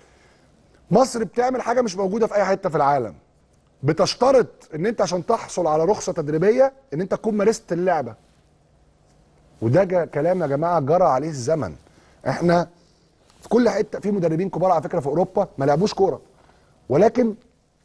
مصر بتعمل حاجه مش موجوده في اي حته في العالم بتشترط ان انت عشان تحصل على رخصه تدريبيه ان انت تكون مارست اللعبه وده جا كلام يا جماعه جرى عليه الزمن احنا في كل حته في مدربين كبار على فكره في اوروبا ما لعبوش كوره ولكن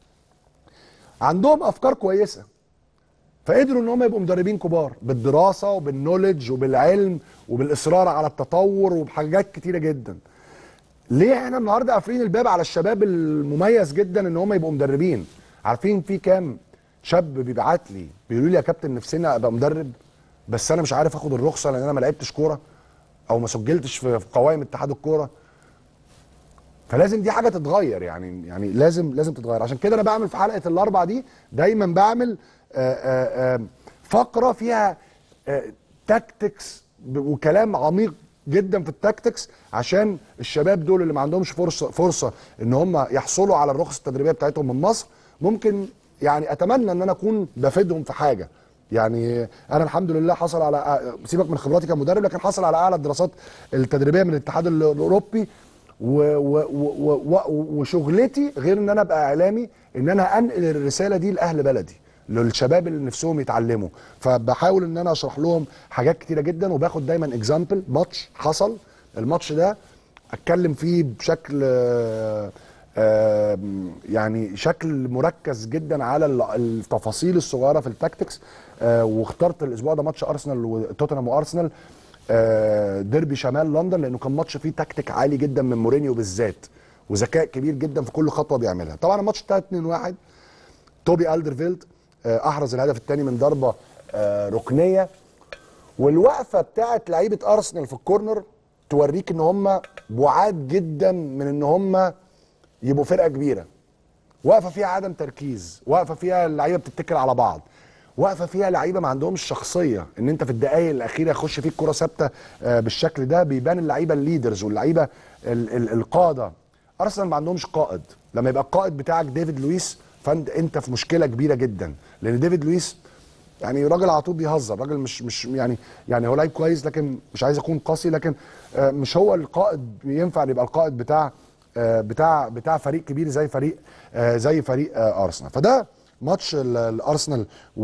عندهم افكار كويسه فقدروا ان هم يبقوا مدربين كبار بالدراسه وبالنولج وبالعلم وبالاصرار على التطور وبحاجات كتيره جدا ليه احنا النهارده قافلين الباب على الشباب المميز جدا ان هم يبقوا مدربين عارفين في كام شاب بيبعت لي بيقولوا لي يا كابتن نفسنا ابقى مدرب بس انا مش عارف اخد الرخصه لان انا ما لعبتش كوره او ما سجلتش في في قوائم اتحاد الكوره فلازم دي حاجه تتغير يعني يعني لازم لازم تتغير عشان كده انا بعمل في حلقه الاربع دي دايما بعمل آآ آآ فقره فيها تاكتكس وكلام عميق جدا في التاكتكس عشان الشباب دول اللي ما عندهمش فرصه فرصه ان هم يحصلوا على الرخص التدريبيه بتاعتهم من مصر ممكن يعني اتمنى ان انا اكون بفيدهم في حاجه يعني انا الحمد لله حصل على سيبك من خبراتي كمدرب لكن حصل على اعلى الدراسات التدريبيه من الاتحاد الاوروبي و و و و وشغلتي غير ان انا ابقى اعلامي ان انا انقل الرساله دي لاهل بلدي للشباب اللي نفسهم يتعلموا فبحاول ان انا اشرح لهم حاجات كتيره جدا وباخد دايما اكزامبل ماتش حصل الماتش ده اتكلم فيه بشكل آه، آه، يعني شكل مركز جدا على ال- التفاصيل الصغيره في التاكتكس آه، واخترت الاسبوع ده ماتش ارسنال وتوتنهام وارسنال آه، ديربي شمال لندن لانه كان ماتش فيه تكتيك عالي جدا من مورينيو بالذات وذكاء كبير جدا في كل خطوه بيعملها طبعا الماتش انتهى 2-1 توبي الدرفيلد آه، احرز الهدف الثاني من ضربه آه، ركنيه والوقفه بتاعت لعيبه ارسنال في الكورنر توريك ان هم بعاد جدا من ان هم يبقوا فرقه كبيره واقفه فيها عدم تركيز واقفه فيها اللعيبه بتتكل على بعض واقفه فيها لعيبه ما عندهمش شخصيه ان انت في الدقائق الاخيره يخش فيك كره ثابته آه، بالشكل ده بيبان اللعيبه الليدرز واللعيبه ال- ال- القاده ارسنال ما عندهمش قائد لما يبقى القائد بتاعك ديفيد لويس فانت انت في مشكله كبيره جدا لان ديفيد لويس يعني راجل على طول بيهزر راجل مش مش يعني يعني هو لعيب كويس لكن مش عايز اكون قاسي لكن آه، مش هو القائد ينفع يبقى القائد بتاع آه، بتاع بتاع فريق كبير زي فريق آه، زي فريق آه، ارسنال فده ماتش ال- الارسنال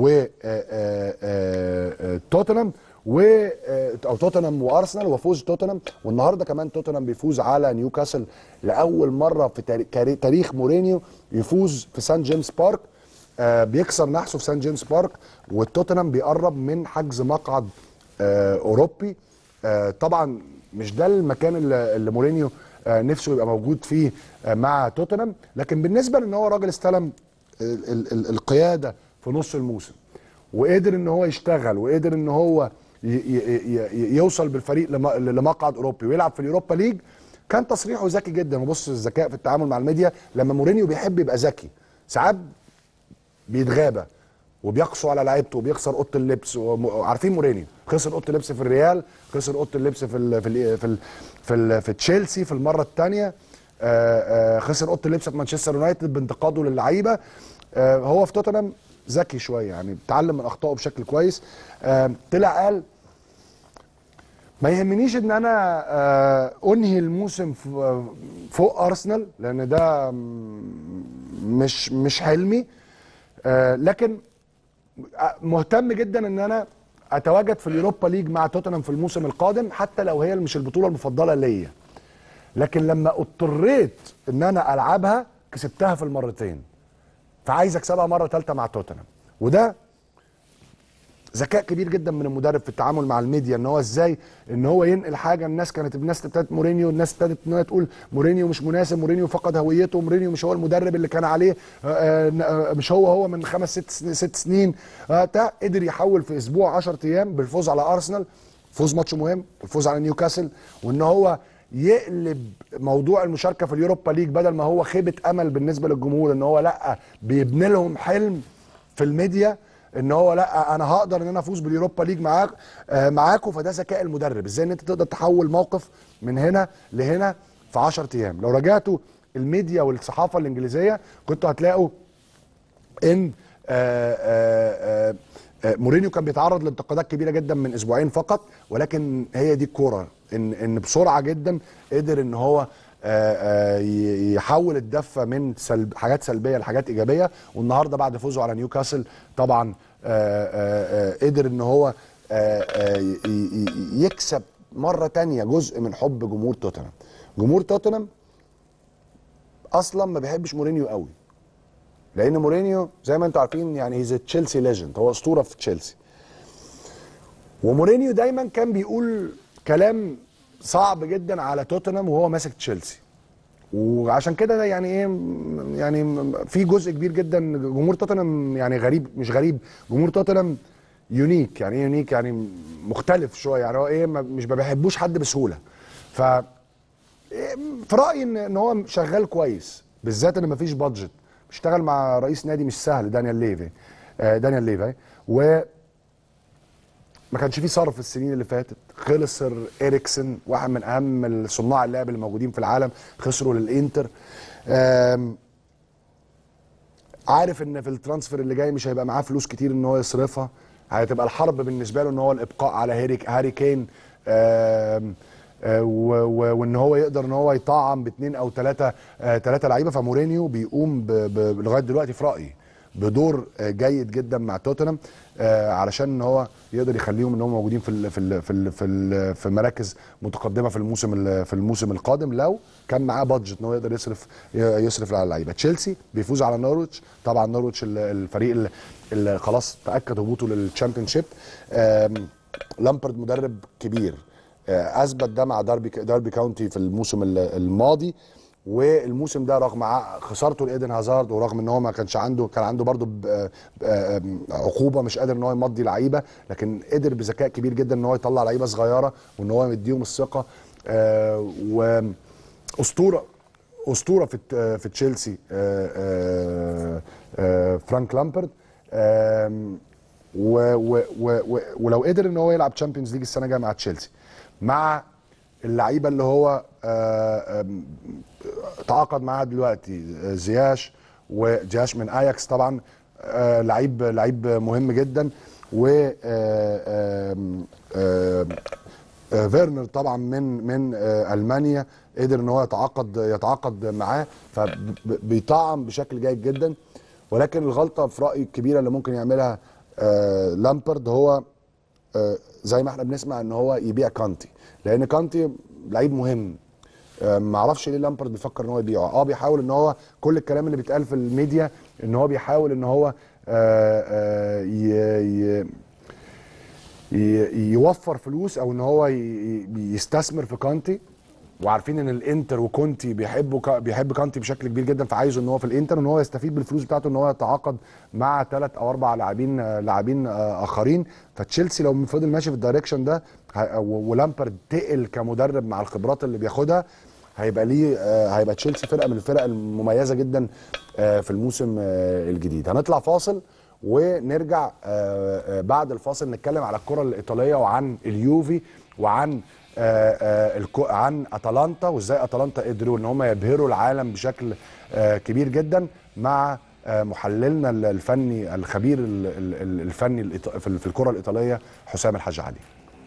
وتوتنهام و آه، او توتنهام وارسنال وفوز توتنهام والنهارده كمان توتنهام بيفوز على نيوكاسل لاول مره في تاري- كاري- تاريخ مورينيو يفوز في سان جيمس بارك آه، بيكسر نحسه في سان جيمس بارك والتوتنهام بيقرب من حجز مقعد آه، اوروبي آه، طبعا مش ده المكان اللي اللي مورينيو آه، نفسه يبقى موجود فيه آه، مع توتنهام لكن بالنسبه لان هو راجل استلم ال- ال- ال- القياده في نص الموسم وقدر ان هو يشتغل وقدر ان هو ي- ي- ي- يوصل بالفريق لم- لمقعد اوروبي ويلعب في اليوروبا ليج كان تصريحه ذكي جدا وبص الذكاء في التعامل مع الميديا لما مورينيو بيحب يبقى ذكي ساعات بيتغابى وبيقسو على لعيبته وبيخسر اوضه اللبس وم- وعارفين مورينيو خسر اوضه اللبس في الريال خسر اوضه اللبس في ال في ال في ال في, ال في تشيلسي في المره الثانيه خسر اوضه اللبس في مانشستر يونايتد بانتقاده للعيبه آه، هو في توتنهام ذكي شويه يعني اتعلم من اخطائه بشكل كويس آه، طلع قال ما يهمنيش ان انا آه، انهي الموسم ف- فوق ارسنال لان ده م- مش مش حلمي آه، لكن آه، مهتم جدا ان انا اتواجد في اليوروبا ليج مع توتنهام في الموسم القادم حتى لو هي مش البطوله المفضله ليا لكن لما اضطريت ان انا العبها كسبتها في المرتين فعايز اكسبها مره ثالثه مع توتنهام وده ذكاء كبير جدا من المدرب في التعامل مع الميديا ان هو ازاي ان هو ينقل حاجه الناس كانت الناس ابتدت مورينيو الناس ابتدت ان هي تقول مورينيو مش مناسب مورينيو فقد هويته مورينيو مش هو المدرب اللي كان عليه آه، آه، مش هو هو من خمس ست سن- ست سنين آه، بتاع قدر يحول في اسبوع 10 ايام بالفوز على ارسنال فوز ماتش مهم الفوز على نيوكاسل وان هو يقلب موضوع المشاركه في اليوروبا ليج بدل ما هو خيبه امل بالنسبه للجمهور ان هو لا بيبني لهم حلم في الميديا ان هو لا انا هقدر ان انا افوز باليوروبا ليج معاك آه معاكم فده ذكاء المدرب ازاي ان انت تقدر تحول موقف من هنا لهنا في 10 ايام لو رجعتوا الميديا والصحافه الانجليزيه كنتوا هتلاقوا ان آه آه آه آه، مورينيو كان بيتعرض لانتقادات كبيره جدا من اسبوعين فقط ولكن هي دي الكوره ان ان بسرعه جدا قدر ان هو آه، آه، ي- يحول الدفه من سلب حاجات سلبيه لحاجات ايجابيه والنهارده بعد فوزه على نيوكاسل طبعا آه، آه، آه، قدر ان هو آه، آه، ي- ي- يكسب مره تانية جزء من حب جمهور توتنهام جمهور توتنهام اصلا ما بيحبش مورينيو قوي لان مورينيو زي ما انتم عارفين يعني هيز تشيلسي ليجند هو اسطوره في تشيلسي ومورينيو دايما كان بيقول كلام صعب جدا على توتنهام وهو ماسك تشيلسي وعشان كده ده يعني ايه م- يعني م- في جزء كبير جدا جمهور توتنهام يعني غريب مش غريب جمهور توتنهام يونيك يعني ايه يونيك يعني مختلف شويه يعني هو ايه ما- مش ما بيحبوش حد بسهوله ف إيه، في رايي ان ان هو شغال كويس بالذات ان مفيش بادجت بيشتغل مع رئيس نادي مش سهل دانيال ليفي آه، دانيال ليفي و ما كانش فيه صرف السنين اللي فاتت خلص اريكسن واحد من اهم صناع اللعب اللي موجودين في العالم خسروا للانتر آم، عارف ان في الترانسفير اللي جاي مش هيبقى معاه فلوس كتير ان هو يصرفها هتبقى الحرب بالنسبه له ان هو الابقاء على هاري هاري كين آم، آه، و- و- وان هو يقدر ان هو يطعم باثنين او ثلاثه ثلاثه لعيبه فمورينيو بيقوم ب- ب- لغايه دلوقتي في رايي بدور آه، جيد جدا مع توتنهام آه، علشان ان هو يقدر يخليهم ان هم موجودين في ال في ال في ال في, ال في مراكز متقدمه في الموسم ال- في الموسم القادم لو كان معاه بادجت ان هو يقدر يصرف يصرف على اللعيبه تشيلسي بيفوز على نورويتش طبعا نورويتش ال- الفريق اللي- اللي خلاص تاكد هبوطه للتشامبيونشيب آم، لامبرد مدرب كبير آه، اثبت ده مع داربي داربي كاونتي في الموسم ال- الماضي والموسم ده رغم ع- خسارته لايدن هازارد ورغم ان هو ما كانش عنده كان عنده برضه ب- ب- آم، عقوبه مش قادر ان هو يمضي لعيبه لكن قدر بذكاء كبير جدا ان هو يطلع لعيبه صغيره وان هو يديهم الثقه آه، واسطوره اسطوره في الت- في تشيلسي آه، آه، آه، فرانك لامبرد آم، و و و و ولو قدر ان هو يلعب تشامبيونز ليج السنه الجايه مع تشيلسي مع اللعيبه اللي هو آه، آم، تعاقد معاها دلوقتي آه، زياش وزياش من اياكس طبعا آه، لعيب لعيب مهم جدا و آه، آم، آم، آه، فيرنر طبعا من من آه، المانيا قدر ان هو يتعاقد يتعاقد معاه فبيطعم بشكل جيد جدا ولكن الغلطه في رايي الكبيره اللي ممكن يعملها آه، لامبرد هو آه، زي ما احنا بنسمع ان هو يبيع كانتي لان كانتي لعيب مهم آه، ما اعرفش ليه لامبرد بيفكر ان هو يبيعه اه بيحاول ان هو كل الكلام اللي بيتقال في الميديا ان هو بيحاول ان هو آه، آه، ي- ي- ي- يوفر فلوس او ان هو ي- ي- يستثمر في كانتي وعارفين ان الانتر وكونتي بيحبوا كا- بيحب كانتي بشكل كبير جدا فعايزه ان هو في الانتر ان هو يستفيد بالفلوس بتاعته ان هو يتعاقد مع ثلاث او اربع لاعبين آه، لاعبين آه، اخرين فتشيلسي لو فضل ماشي في الدايركشن ده ه- و- ولامبرد تقل كمدرب مع الخبرات اللي بياخدها هيبقى ليه آه، هيبقى تشيلسي فرقه من الفرق المميزه جدا آه، في الموسم آه، الجديد هنطلع فاصل ونرجع آه، آه، بعد الفاصل نتكلم على الكره الايطاليه وعن اليوفي وعن آه، آه، الكو- عن اتلانتا وازاي اتلانتا قدروا ان هم يبهروا العالم بشكل آه، كبير جدا مع آه، محللنا الفني الخبير ال- ال- ال- الفني الإيط- في في الكره الايطاليه حسام الحاج علي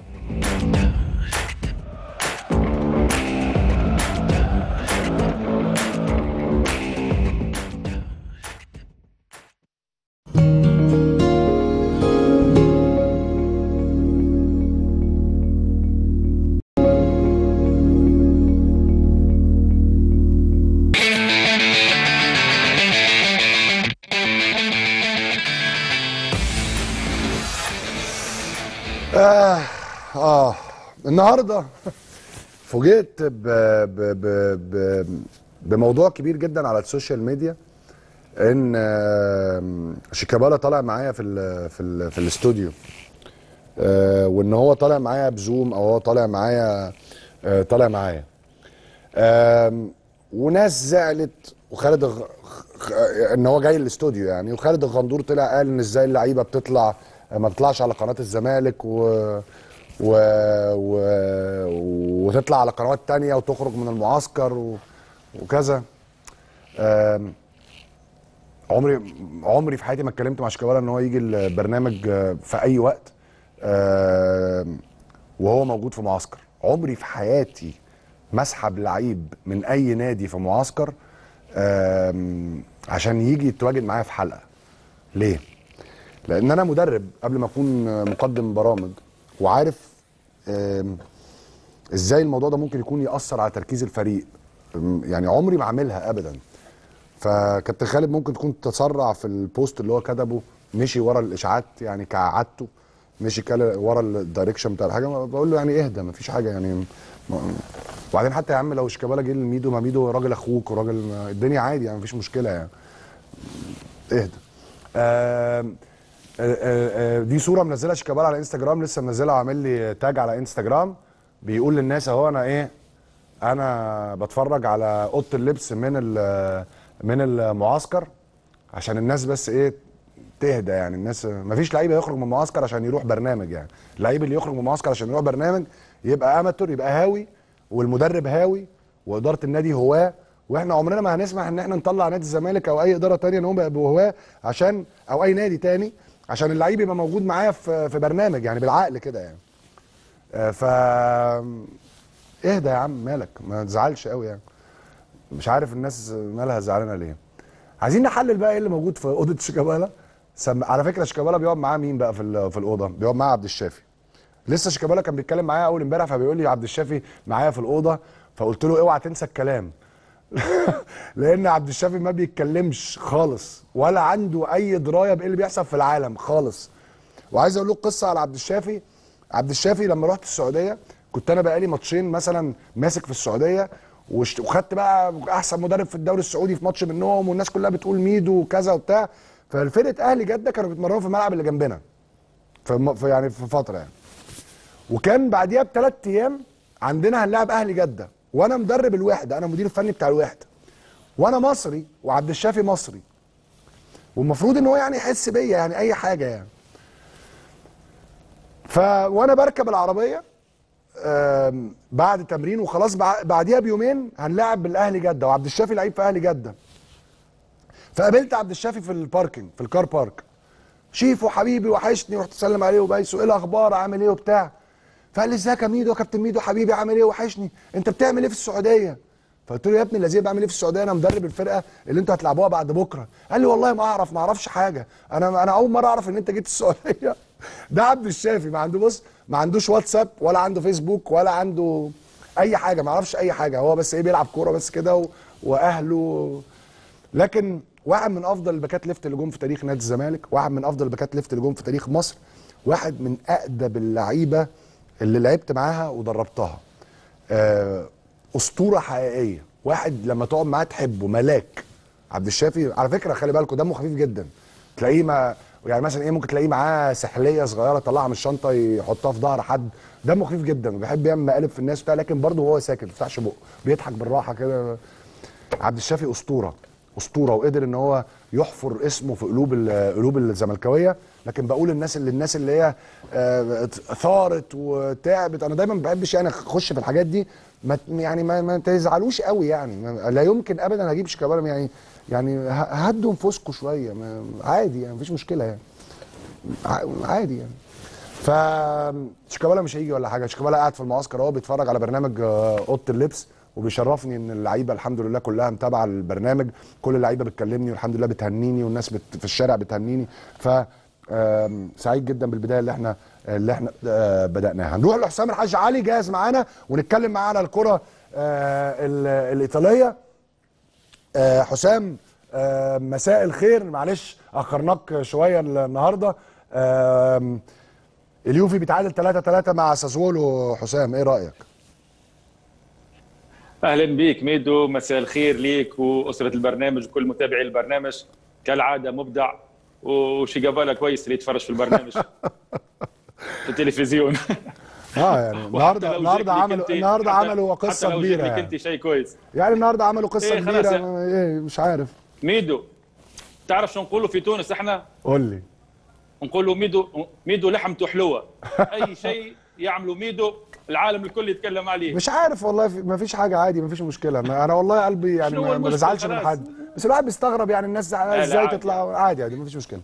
آه آه النهارده فوجئت ب ب ب ب بموضوع كبير جدا على السوشيال ميديا ان آه، شيكابالا طالع معايا في ال في ال في الاستوديو آه، وان هو طالع معايا بزوم او هو طالع معايا آه، طالع معايا آم، وناس زعلت وخالد الغ... خ- ان هو جاي الاستوديو يعني وخالد الغندور طلع قال ان ازاي اللعيبه بتطلع ما بتطلعش على قناه الزمالك و... و... و... وتطلع على قنوات تانية وتخرج من المعسكر و... وكذا آم، عمري عمري في حياتي ما اتكلمت مع شيكابالا ان هو يجي البرنامج آه، في اي وقت آم، وهو موجود في معسكر عمري في حياتي ما اسحب لعيب من اي نادي في معسكر آم، عشان يجي يتواجد معايا في حلقه ليه لان انا مدرب قبل ما اكون مقدم برامج وعارف آم، ازاي الموضوع ده ممكن يكون ياثر على تركيز الفريق أم، يعني عمري ما اعملها ابدا فكابتن خالد ممكن تكون تسرع في البوست اللي هو كتبه مشي ورا الاشاعات يعني كعادته مشي كلا ورا الدايركشن بتاع الحاجه بقول له يعني اهدى مفيش حاجه يعني ما- وبعدين حتى يا عم لو شيكابالا جه لميدو ما ميدو راجل اخوك وراجل ما- الدنيا عادي يعني مفيش مشكله يعني اهدى آم، آه، آه، آه، دي صوره منزلها شيكابالا على انستجرام لسه منزلها وعامل لي تاج على انستجرام بيقول للناس اهو انا ايه انا بتفرج على اوضه اللبس من ال- من المعسكر عشان الناس بس ايه تهدى يعني الناس مفيش لعيب يخرج من المعسكر عشان يروح برنامج يعني اللعيب اللي يخرج من المعسكر عشان يروح برنامج يبقى اماتور يبقى هاوي والمدرب هاوي واداره النادي هواه واحنا عمرنا ما هنسمح ان احنا نطلع نادي الزمالك او اي اداره تانية ان هم يبقوا هواه عشان او اي نادي تاني عشان اللعيب يبقى موجود معايا في في برنامج يعني بالعقل كده يعني آه، ف اهدى يا عم مالك ما تزعلش قوي يعني مش عارف الناس مالها زعلانه ليه عايزين نحلل بقى ايه اللي موجود في اوضه شيكابالا سم... على فكره شيكابالا بيقعد معاه مين بقى في ال- في الاوضه بيقعد معاه عبد الشافي لسه شيكابالا كان بيتكلم معايا اول امبارح فبيقول لي عبد الشافي معايا في الاوضه فقلت له اوعى تنسى الكلام لان عبد الشافي ما بيتكلمش خالص ولا عنده اي درايه بايه اللي بيحصل في العالم خالص وعايز اقول لك قصه على عبد الشافي عبد الشافي لما رحت السعوديه كنت انا بقالي ماتشين مثلا ماسك في السعوديه وشت- وخدت بقى احسن مدرب في الدوري السعودي في ماتش منهم والناس كلها بتقول ميدو وكذا وبتاع فالفرقه اهلي جده كانوا بيتمرنوا في الملعب اللي جنبنا في, م- في يعني في فتره يعني وكان بعديها بثلاث ايام عندنا هنلاعب اهلي جده وانا مدرب الوحده انا مدير الفني بتاع الوحده وانا مصري وعبد الشافي مصري والمفروض ان هو يعني يحس بيا يعني اي حاجه يعني ف وانا بركب العربيه آم، بعد تمرين وخلاص بع- بعديها بيومين هنلاعب بالاهلي جده وعبد الشافي لعيب في اهلي جده فقابلت عبد الشافي في الباركينج في الكار بارك شيفو حبيبي وحشني رحت اسلم عليه وبايسه ايه الاخبار عامل ايه وبتاع فقال لي ازيك يا ميدو يا كابتن ميدو حبيبي عامل ايه وحشني انت بتعمل ايه في السعوديه فقلت له يا ابني الذين بعمل ايه في السعوديه انا مدرب الفرقه اللي انتوا هتلعبوها بعد بكره قال لي والله ما اعرف ما اعرفش حاجه انا انا اول مره اعرف ان انت جيت السعوديه ده عبد الشافي ما عنده بص ما عندوش واتساب ولا عنده فيسبوك ولا عنده اي حاجه ما يعرفش اي حاجه هو بس ايه بيلعب كوره بس كده و... واهله لكن واحد من افضل الباكات ليفت اللي جم في تاريخ نادي الزمالك واحد من افضل الباكات ليفت اللي جم في تاريخ مصر واحد من اقدم اللعيبه اللي لعبت معاها ودربتها آه، اسطوره حقيقيه واحد لما تقعد معاه تحبه ملاك عبد الشافي على فكره خلي بالكم دمه خفيف جدا تلاقيه ما يعني مثلا ايه ممكن تلاقيه معاه سحليه صغيره طلعها من الشنطه يحطها في ظهر حد دمه خفيف جدا وبيحب يعمل مقالب في الناس وبتاع لكن برضه وهو ساكت ما بيفتحش بقه بيضحك بالراحه كده عبد الشافي اسطوره اسطوره وقدر ان هو يحفر اسمه في قلوب ال- قلوب الزملكاويه لكن بقول الناس اللي الناس اللي هي آه، ثارت وتعبت انا دايما ما بحبش يعني اخش في الحاجات دي ما ت- يعني ما, ما تزعلوش قوي يعني ما- لا يمكن ابدا اجيب شيكابالا يعني يعني ه- هدوا نفوسكم شويه ما- عادي يعني مفيش مشكله يعني ع- عادي يعني ف شيكابالا مش هيجي ولا حاجه شيكابالا قاعد في المعسكر اهو بيتفرج على برنامج آه، اوضه اللبس وبيشرفني ان اللعيبه الحمد لله كلها متابعه البرنامج كل اللعيبه بتكلمني والحمد لله بتهنيني والناس بت في الشارع بتهنيني ف آم، سعيد جدا بالبدايه اللي احنا اللي احنا آه، بداناها نروح لحسام الحاج علي جاهز معانا ونتكلم معاه على الكره آه، ال- الايطاليه آه، حسام آه، مساء الخير معلش اخرناك شويه النهارده آم، اليوفي بيتعادل 3 3 مع ساسولو حسام ايه رايك اهلا بك ميدو مساء الخير ليك واسره البرنامج وكل متابعي البرنامج كالعاده مبدع وشيكابالا كويس اللي يتفرج في البرنامج في التلفزيون اه يعني النهارده حتى لو النهارده جيك عملوا أنت- النهارده حتى- عملوا قصه حتى لو كبيره جيك يعني. انت شيء كويس يعني النهارده عملوا قصه إيه خلاص كبيره يعني. ما- ايه مش عارف ميدو تعرف شو نقولوا في تونس احنا قول لي نقولوا ميدو ميدو لحمته حلوه اي شيء يعملوا ميدو العالم الكل يتكلم عليه مش عارف والله في- ما فيش حاجه عادي ما فيش مشكله ما انا والله قلبي يعني شنو هو ما ما المشكلة بزعلش من خلاص؟ حد بس الواحد بيستغرب يعني الناس لا، ازاي عادي. تطلع عادي عادي ما فيش مشكله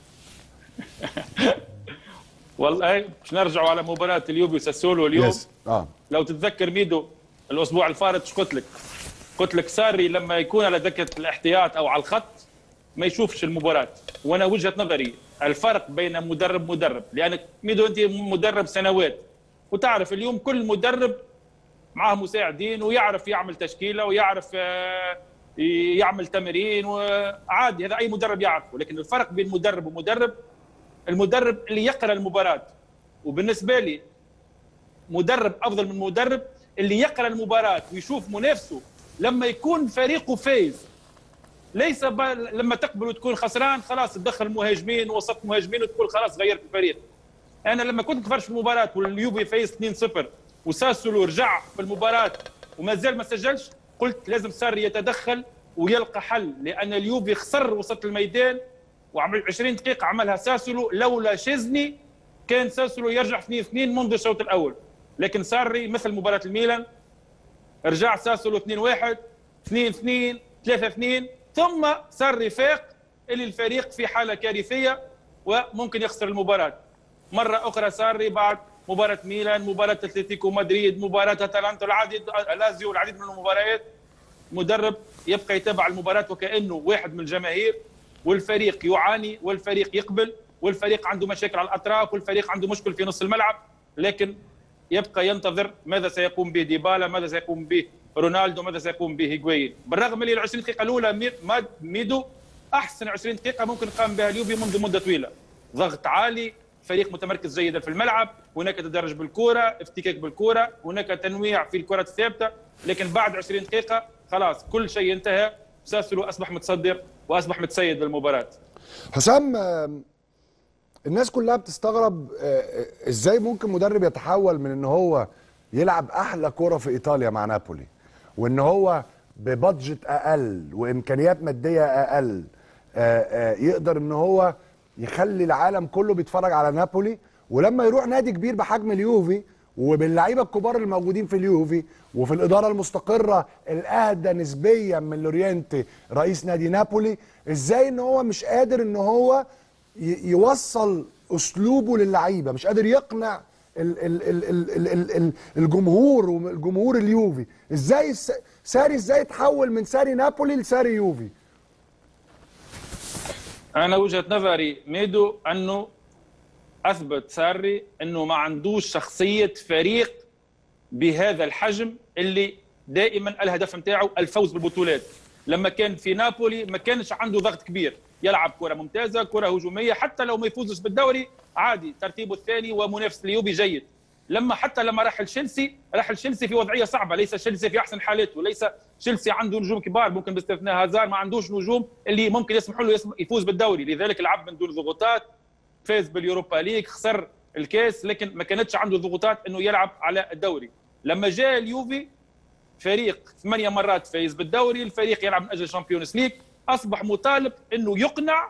والله باش نرجعوا على مباراه اليوفي وساسولو اليوم يس اه لو تتذكر ميدو الاسبوع الفارط ايش قلت لك؟ قلت لك ساري لما يكون على دكه الاحتياط او على الخط ما يشوفش المباراه وانا وجهه نظري الفرق بين مدرب مدرب لانك ميدو انت مدرب سنوات وتعرف اليوم كل مدرب معاه مساعدين ويعرف يعمل تشكيله ويعرف آه، يعمل تمرين وعادي هذا اي مدرب يعرفه لكن الفرق بين مدرب ومدرب المدرب اللي يقرا المباراه وبالنسبه لي مدرب افضل من مدرب اللي يقرا المباراه ويشوف منافسه لما يكون فريقه فايز ليس ب... لما تقبل وتكون خسران خلاص تدخل مهاجمين وسط مهاجمين وتقول خلاص غيرت الفريق انا لما كنت نتفرج في المباراه واليوفي فايز 2-0 وساسولو رجع في المباراه وما زال ما سجلش قلت لازم ساري يتدخل ويلقى حل لان اليوفي خسر وسط الميدان وعمل 20 دقيقه عملها ساسولو لولا شيزني كان ساسولو يرجع 2-2 منذ الشوط الاول لكن ساري مثل مباراه الميلان رجع ساسولو 2-1 2-2 3-2 ثم ساري فاق اللي الفريق في حاله كارثيه وممكن يخسر المباراه مره اخرى ساري بعد مباراه ميلان مباراه اتلتيكو مدريد مباراه اتلانتا العديد لازيو العديد من المباريات مدرب يبقى يتابع المباراه وكانه واحد من الجماهير والفريق يعاني والفريق يقبل والفريق عنده مشاكل على الاطراف والفريق عنده مشكل في نص الملعب لكن يبقى ينتظر ماذا سيقوم به ديبالا ماذا سيقوم به رونالدو ماذا سيقوم به هيغوين بالرغم من ال 20 دقيقه الاولى مي- ماد- ميدو احسن 20 دقيقه ممكن قام بها اليوفي منذ مده طويله ضغط عالي فريق متمركز جيدا في الملعب هناك تدرج بالكره افتكاك بالكره هناك تنويع في الكرات الثابته لكن بعد 20 دقيقه خلاص كل شيء انتهى ساسولو اصبح متصدر واصبح متسيد للمباراه حسام آم، الناس كلها بتستغرب آه، آه، ازاي ممكن مدرب يتحول من ان هو يلعب احلى كرة في ايطاليا مع نابولي وان هو ببادجت اقل وامكانيات ماديه اقل آه، آه، يقدر ان هو يخلي العالم كله بيتفرج على نابولي ولما يروح نادي كبير بحجم اليوفي وباللعيبه الكبار اللي موجودين في اليوفي وفي الاداره المستقره الاهدى نسبيا من لورينتي رئيس نادي نابولي ازاي ان هو مش قادر ان هو ي- يوصل اسلوبه للعيبه مش قادر يقنع ال ال ال ال ال ال ال الجمهور والجمهور اليوفي ازاي الس- ساري ازاي تحول من ساري نابولي لساري يوفي انا وجهه نظري ميدو انه اثبت ساري انه ما عندوش شخصيه فريق بهذا الحجم اللي دائما الهدف نتاعو الفوز بالبطولات لما كان في نابولي ما كانش عنده ضغط كبير يلعب كره ممتازه كره هجوميه حتى لو ما يفوزش بالدوري عادي ترتيبه الثاني ومنافس ليوبي جيد لما حتى لما راح لتشيلسي راح لتشيلسي في وضعيه صعبه ليس تشيلسي في احسن حالاته ليس تشيلسي عنده نجوم كبار ممكن باستثناء هازار ما عندوش نجوم اللي ممكن يسمحوا له يسم- يفوز بالدوري لذلك لعب من دون ضغوطات فاز باليوروبا ليج خسر الكاس لكن ما كانتش عنده ضغوطات انه يلعب على الدوري لما جاء اليوفي فريق ثمانية مرات فايز بالدوري الفريق يلعب من اجل الشامبيونز ليج اصبح مطالب انه يقنع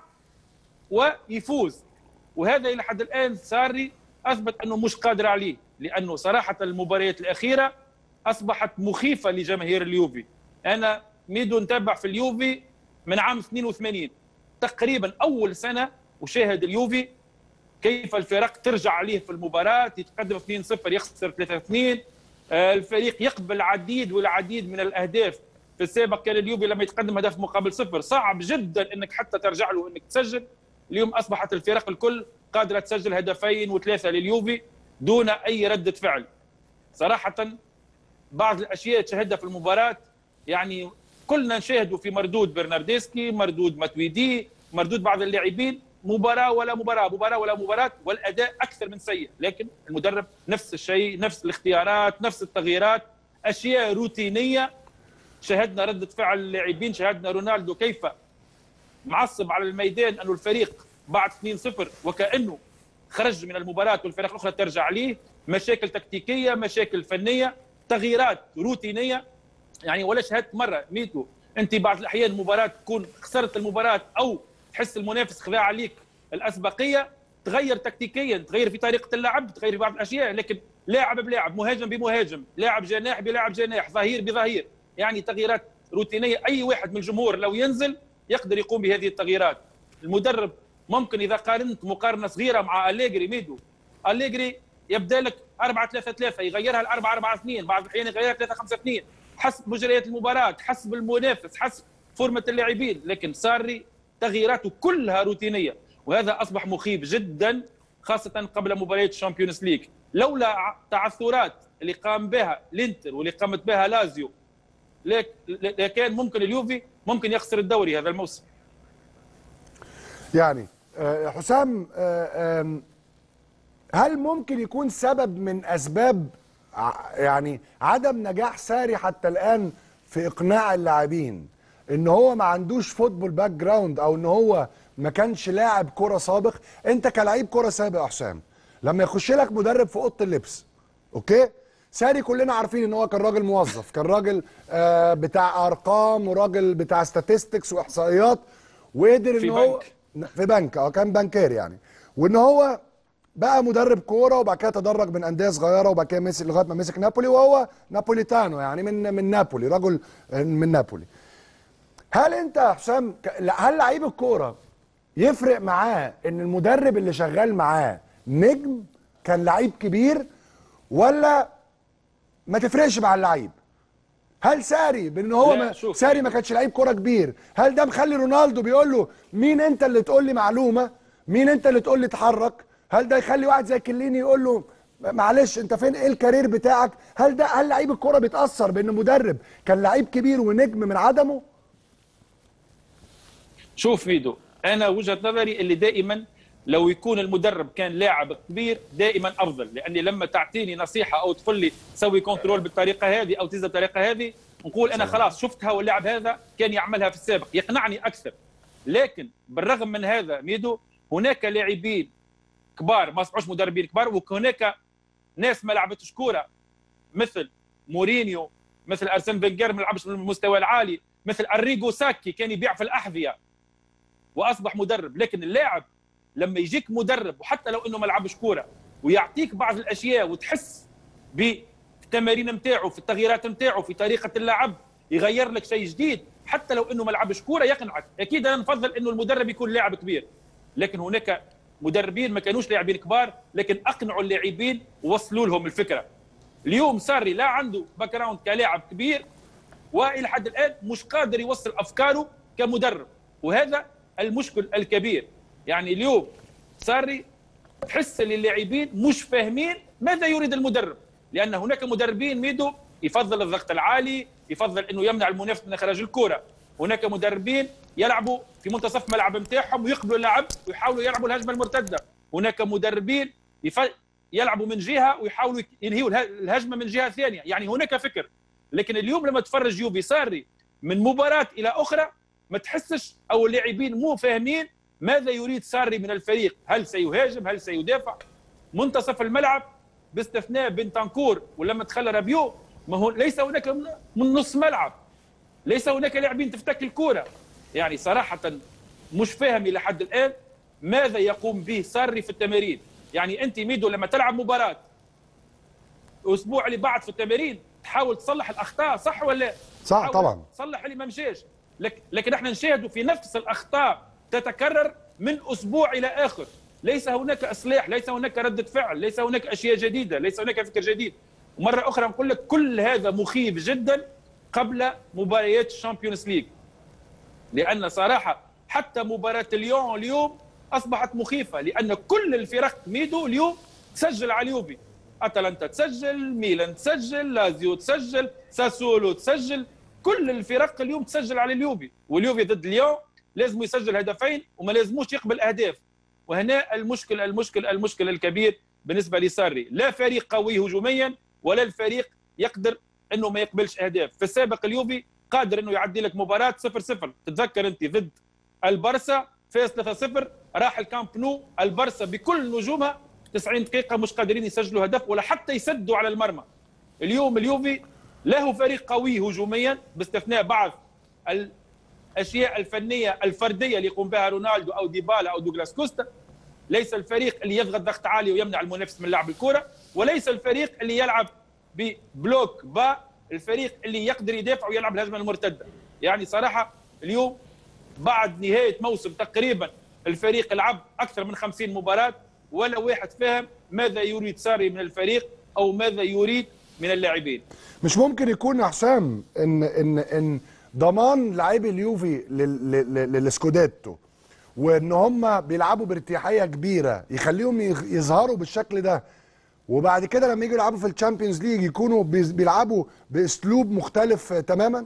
ويفوز وهذا الى حد الان ساري اثبت انه مش قادر عليه لانه صراحه المباريات الاخيره اصبحت مخيفه لجماهير اليوفي انا ميدو نتابع في اليوفي من عام 82 تقريبا اول سنه وشاهد اليوفي كيف الفرق ترجع عليه في المباراة يتقدم 2-0 يخسر 3-2 آه، الفريق يقبل العديد والعديد من الأهداف في السابق كان اليوفي لما يتقدم هدف مقابل صفر صعب جدا انك حتى ترجع له انك تسجل اليوم اصبحت الفرق الكل قادره تسجل هدفين وثلاثه لليوفي دون اي رده فعل صراحه بعض الاشياء تشاهدها في المباراه يعني كلنا نشاهدوا في مردود برناردسكي مردود ماتويدي مردود بعض اللاعبين مباراه ولا مباراه مباراه ولا مباراه والاداء اكثر من سيء لكن المدرب نفس الشيء نفس الاختيارات نفس التغييرات اشياء روتينيه شاهدنا رده فعل اللاعبين شاهدنا رونالدو كيف معصب على الميدان انه الفريق بعد 2-0 وكانه خرج من المباراه والفرق الاخرى ترجع عليه مشاكل تكتيكيه مشاكل فنيه تغييرات روتينيه يعني ولا شاهدت مره ميتو انت بعض الاحيان مباراه تكون خسرت المباراه او تحس المنافس خذا عليك الاسبقيه تغير تكتيكيا تغير في طريقه اللعب تغير في بعض الاشياء لكن لاعب بلاعب مهاجم بمهاجم لاعب جناح بلاعب جناح ظهير بظهير يعني تغييرات روتينيه اي واحد من الجمهور لو ينزل يقدر يقوم بهذه التغييرات المدرب ممكن اذا قارنت مقارنه صغيره مع أليجري ميدو أليجري يبدا لك 4 3 3 يغيرها ل 4 4 2 بعض الاحيان يغيرها 3 5 2 حسب مجريات المباراه حسب المنافس حسب فورمه اللاعبين لكن ساري تغييراته كلها روتينيه وهذا اصبح مخيف جدا خاصه قبل مباريات الشامبيونز ليج لولا ع- تعثرات اللي قام بها الانتر واللي قامت بها لازيو لك كان ممكن اليوفي ممكن يخسر الدوري هذا الموسم يعني آه، حسام آه، آم، هل ممكن يكون سبب من اسباب ع- يعني عدم نجاح ساري حتى الان في اقناع اللاعبين ان هو ما عندوش فوتبول باك جراوند او ان هو ما كانش لاعب كرة سابق انت كلاعب كرة سابق يا حسام لما يخش لك مدرب في اوضه اللبس اوكي ساري كلنا عارفين ان هو كان راجل موظف كان راجل آه بتاع ارقام وراجل بتاع ستاتستكس واحصائيات وقدر في ان هو بنك. في بنك اه كان بنكير يعني وان هو بقى مدرب كوره وبعد كده تدرج من انديه صغيره وبعد كده مسك لغايه ما مسك نابولي وهو نابوليتانو يعني من من نابولي رجل من نابولي هل انت يا حسام ك- لا، هل لعيب الكوره يفرق معاه ان المدرب اللي شغال معاه نجم كان لعيب كبير ولا ما تفرقش مع اللعيب هل ساري بان هو لا، ما شوف. ساري ما كانش لعيب كوره كبير هل ده مخلي رونالدو بيقول له مين انت اللي تقول لي معلومه مين انت اللي تقول لي اتحرك هل ده يخلي واحد زي كليني يقول له معلش انت فين ايه الكارير بتاعك هل ده هل لعيب الكوره بيتاثر بان مدرب كان لعيب كبير ونجم من عدمه شوف فيدو انا وجهه نظري اللي دائما لو يكون المدرب كان لاعب كبير دائما افضل لاني لما تعطيني نصيحه او تقول لي سوي كنترول بالطريقه هذه او تزيد بالطريقه هذه نقول انا خلاص شفتها واللاعب هذا كان يعملها في السابق يقنعني اكثر لكن بالرغم من هذا ميدو هناك لاعبين كبار ما اصبحوش مدربين كبار وهناك ناس ما لعبتش كوره مثل مورينيو مثل ارسن فينجر ما لعبش بالمستوى العالي مثل اريجو ساكي كان يبيع في الاحذيه واصبح مدرب لكن اللاعب لما يجيك مدرب وحتى لو انه ما لعبش كوره ويعطيك بعض الاشياء وتحس بالتمارين نتاعو في التغييرات نتاعو في طريقه اللعب يغير لك شيء جديد حتى لو انه ما لعبش كوره يقنعك اكيد انا نفضل انه المدرب يكون لاعب كبير لكن هناك مدربين ما كانوش لاعبين كبار لكن اقنعوا اللاعبين ووصلوا لهم الفكره اليوم ساري لا عنده باك جراوند كلاعب كبير والى حد الان مش قادر يوصل افكاره كمدرب وهذا المشكل الكبير يعني اليوم ساري تحس ان اللاعبين مش فاهمين ماذا يريد المدرب لان هناك مدربين ميدو يفضل الضغط العالي يفضل انه يمنع المنافس من اخراج الكره هناك مدربين يلعبوا في منتصف ملعب نتاعهم ويقبلوا اللعب ويحاولوا يلعبوا الهجمه المرتده هناك مدربين يف... يلعبوا من جهه ويحاولوا ينهيوا الهجمه من جهه ثانيه يعني هناك فكر لكن اليوم لما تفرج يوبي ساري من مباراه الى اخرى ما تحسش او اللاعبين مو فاهمين ماذا يريد ساري من الفريق هل سيهاجم هل سيدافع منتصف الملعب باستثناء بنتانكور ولما تخلى رابيو ما هو ليس هناك من نص ملعب ليس هناك لاعبين تفتك الكرة يعني صراحة مش فاهم إلى حد الآن ماذا يقوم به ساري في التمارين يعني أنت ميدو لما تلعب مباراة أسبوع اللي بعد في التمارين تحاول تصلح الأخطاء صح ولا صح طبعا تصلح اللي ما مشاش لكن احنا نشاهد في نفس الأخطاء تتكرر من أسبوع إلى آخر ليس هناك إصلاح ليس هناك ردة فعل ليس هناك أشياء جديدة ليس هناك فكر جديد ومرة أخرى نقول لك كل هذا مخيف جدا قبل مباريات الشامبيونز ليج لان صراحه حتى مباراه اليوم اليوم اصبحت مخيفه لان كل الفرق ميدو اليوم تسجل على اليوبي اتلانتا تسجل ميلان تسجل لازيو تسجل ساسولو تسجل كل الفرق اليوم تسجل على اليوبي واليوبي ضد اليوم لازم يسجل هدفين وما لازموش يقبل اهداف وهنا المشكل المشكل المشكل الكبير بالنسبه لساري لا فريق قوي هجوميا ولا الفريق يقدر انه ما يقبلش اهداف في السابق اليوفي قادر انه يعدي لك مباراه 0 0 تتذكر انت ضد البرسا فاز 3 0 راح الكامب نو البرسا بكل نجومها 90 دقيقه مش قادرين يسجلوا هدف ولا حتى يسدوا على المرمى اليوم اليوفي له فريق قوي هجوميا باستثناء بعض الاشياء الفنيه الفرديه اللي يقوم بها رونالدو او ديبالا او دوغلاس كوستا ليس الفريق اللي يضغط ضغط عالي ويمنع المنافس من لعب الكره وليس الفريق اللي يلعب ببلوك با الفريق اللي يقدر يدافع ويلعب الهجمه المرتده يعني صراحه اليوم بعد نهايه موسم تقريبا الفريق لعب اكثر من 50 مباراه ولا واحد فاهم ماذا يريد ساري من الفريق او ماذا يريد من اللاعبين مش ممكن يكون يا حسام ان ان ان ضمان لاعبي اليوفي للسكوداتو وان هم بيلعبوا بارتياحيه كبيره يخليهم يظهروا بالشكل ده وبعد كده لما يجوا يلعبوا في الشامبيونز ليج يكونوا بيلعبوا باسلوب مختلف تماما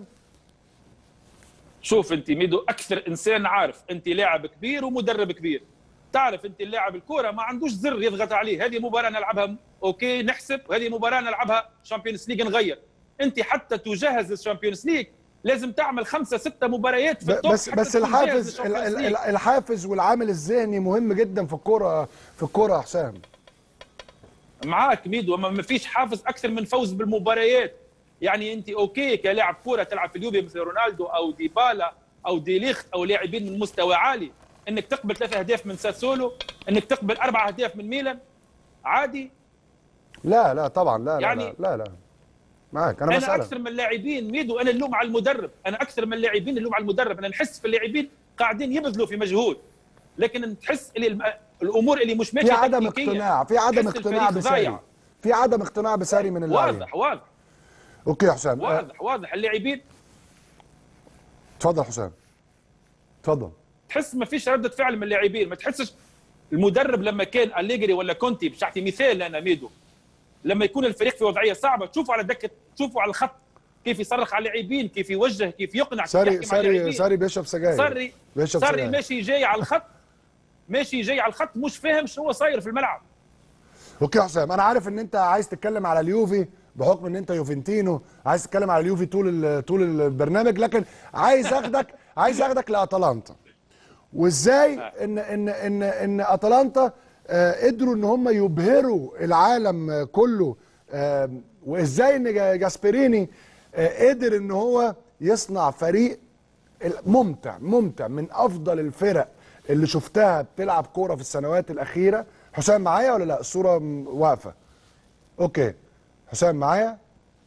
شوف انت ميدو اكثر انسان عارف انت لاعب كبير ومدرب كبير تعرف انت اللاعب الكوره ما عندوش زر يضغط عليه هذه مباراه نلعبها اوكي نحسب وهذه مباراه نلعبها شامبيونز ليج نغير انت حتى تجهز الشامبيونز ليج لازم تعمل خمسه سته مباريات في التوب بس بس الحافز الحافز والعامل الذهني مهم جدا في الكوره في الكوره يا حسام معاك ميدو ما فيش حافز اكثر من فوز بالمباريات يعني انت اوكي كلاعب كوره تلعب في اليوفي مثل رونالدو او ديبالا او ديليخت او لاعبين من مستوى عالي انك تقبل ثلاثة اهداف من ساسولو انك تقبل اربع اهداف من ميلان عادي لا لا طبعا لا يعني لا لا, لا. معاك انا, أنا اكثر من اللاعبين ميدو انا اللوم على المدرب انا اكثر من اللاعبين اللوم على المدرب انا نحس في اللاعبين قاعدين يبذلوا في مجهود لكن تحس الامور اللي مش ماشيه في عدم اقتناع في عدم اقتناع بساري في عدم اقتناع بساري من اللاعبين واضح واضح اوكي يا حسام واضح واضح اللاعبين اتفضل حسام اتفضل تحس ما فيش رده فعل من اللاعبين ما تحسش المدرب لما كان أليجري ولا كونتي باش اعطي مثال انا ميدو لما يكون الفريق في وضعيه صعبه تشوفوا على دكه تشوفوا على الخط كيف يصرخ على اللاعبين كيف يوجه كيف يقنع ساري ساري ساري بيشرب سجاير ساري ساري ماشي جاي على الخط ماشي جاي على الخط مش فاهم شو هو صاير في الملعب اوكي يا حسام انا عارف ان انت عايز تتكلم على اليوفي بحكم ان انت يوفنتينو عايز تتكلم على اليوفي طول ال- طول البرنامج لكن عايز اخدك عايز اخدك لاتلانتا وازاي ان ان ان ان اتلانتا آه، قدروا ان هم يبهروا العالم آه، كله آه، وازاي ان جا- جاسبريني آه، قدر ان هو يصنع فريق ممتع ممتع من افضل الفرق اللي شفتها بتلعب كوره في السنوات الاخيره حسام معايا ولا لا الصوره م- واقفه اوكي حسام معايا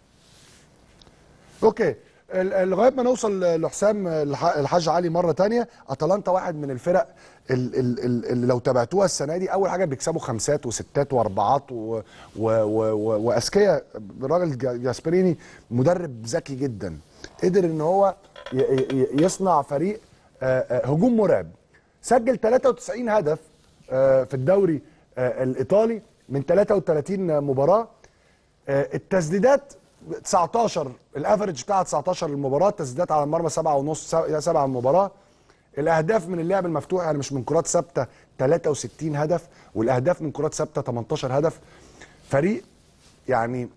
اوكي ال- ال- لغايه ما نوصل لحسام الح- الحاج علي مره تانية اتلانتا واحد من الفرق ال- ال- ال- اللي لو تابعتوها السنه دي اول حاجه بيكسبوا خمسات وستات واربعات و- و- و- و- واذكياء الراجل جا- جاسبريني مدرب ذكي جدا قدر ان هو ي- ي- يصنع فريق آه، آه، هجوم مرعب سجل 93 هدف آه، في الدوري آه، الايطالي من 33 مباراه آه، التسديدات 19 الافرج بتاعها 19 المباراه تسديدات على المرمى 7 ونص 7 المباراه الاهداف من اللعب المفتوح يعني مش من كرات ثابته 63 هدف والاهداف من كرات ثابته 18 هدف فريق يعني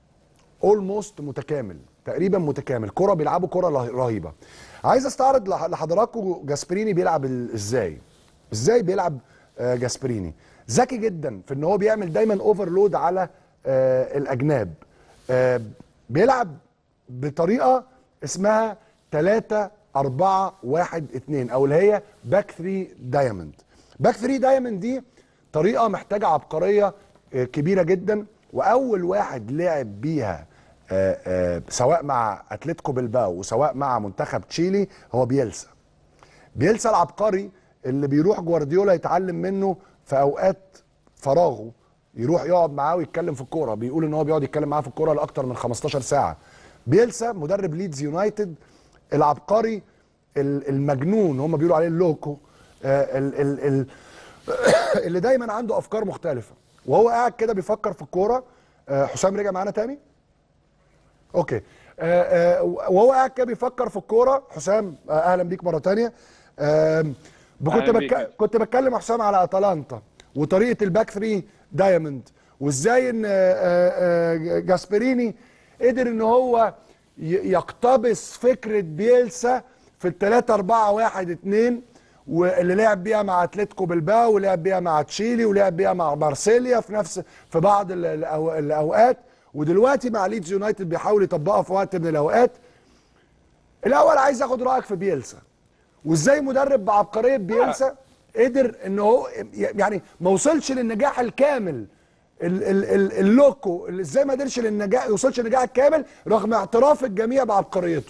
اولموست متكامل تقريبا متكامل كرة بيلعبوا كرة له- رهيبة عايز استعرض لح- لحضراتكم جاسبريني بيلعب ال- ازاي ازاي بيلعب آه، جاسبريني ذكي جدا في ان هو بيعمل دايما اوفرلود على آه، الاجناب آه، بيلعب بطريقة اسمها 3 4 1 2 او اللي هي باك 3 دايموند باك 3 دايموند دي طريقة محتاجة عبقرية آه، كبيرة جدا واول واحد لعب بيها آه، آه، سواء مع اتلتيكو بلباو وسواء مع منتخب تشيلي هو بيلسا بيلسا العبقري اللي بيروح جوارديولا يتعلم منه في اوقات فراغه يروح يقعد معاه ويتكلم في الكوره بيقول ان هو بيقعد يتكلم معاه في الكوره لاكتر من 15 ساعه بيلسا مدرب ليدز يونايتد العبقري ال- المجنون هم بيقولوا عليه اللوكو آه، ال ال ال اللي دايما عنده افكار مختلفه وهو قاعد كده بيفكر في الكوره آه، حسام رجع معانا تاني اوكي آه، آه، وهو قاعد كده بيفكر في الكوره حسام آه، اهلا بيك مره تانية آم، كنت أهلا بيك. بك... كنت بتكلم يا حسام على اتلانتا وطريقه الباك 3 دايموند وازاي ان آه، آه، آه، جاسبريني قدر ان هو ي- يقتبس فكره بيلسا في الثلاثة 4 1 2 واللي لعب بيها مع اتلتيكو بلباو ولعب بيها مع تشيلي ولعب بيها مع مارسيليا في نفس في بعض ال- الأو- الاوقات ودلوقتي مع ليدز يونايتد بيحاول يطبقها في وقت من الاوقات الاول عايز اخد رايك في بيلسا وازاي مدرب بعبقريه بيلسا قدر ان هو يعني ما وصلش للنجاح الكامل ال- ال- ال- اللوكو اللي ازاي ما قدرش للنجاح يوصلش للنجاح الكامل رغم اعتراف الجميع بعبقريته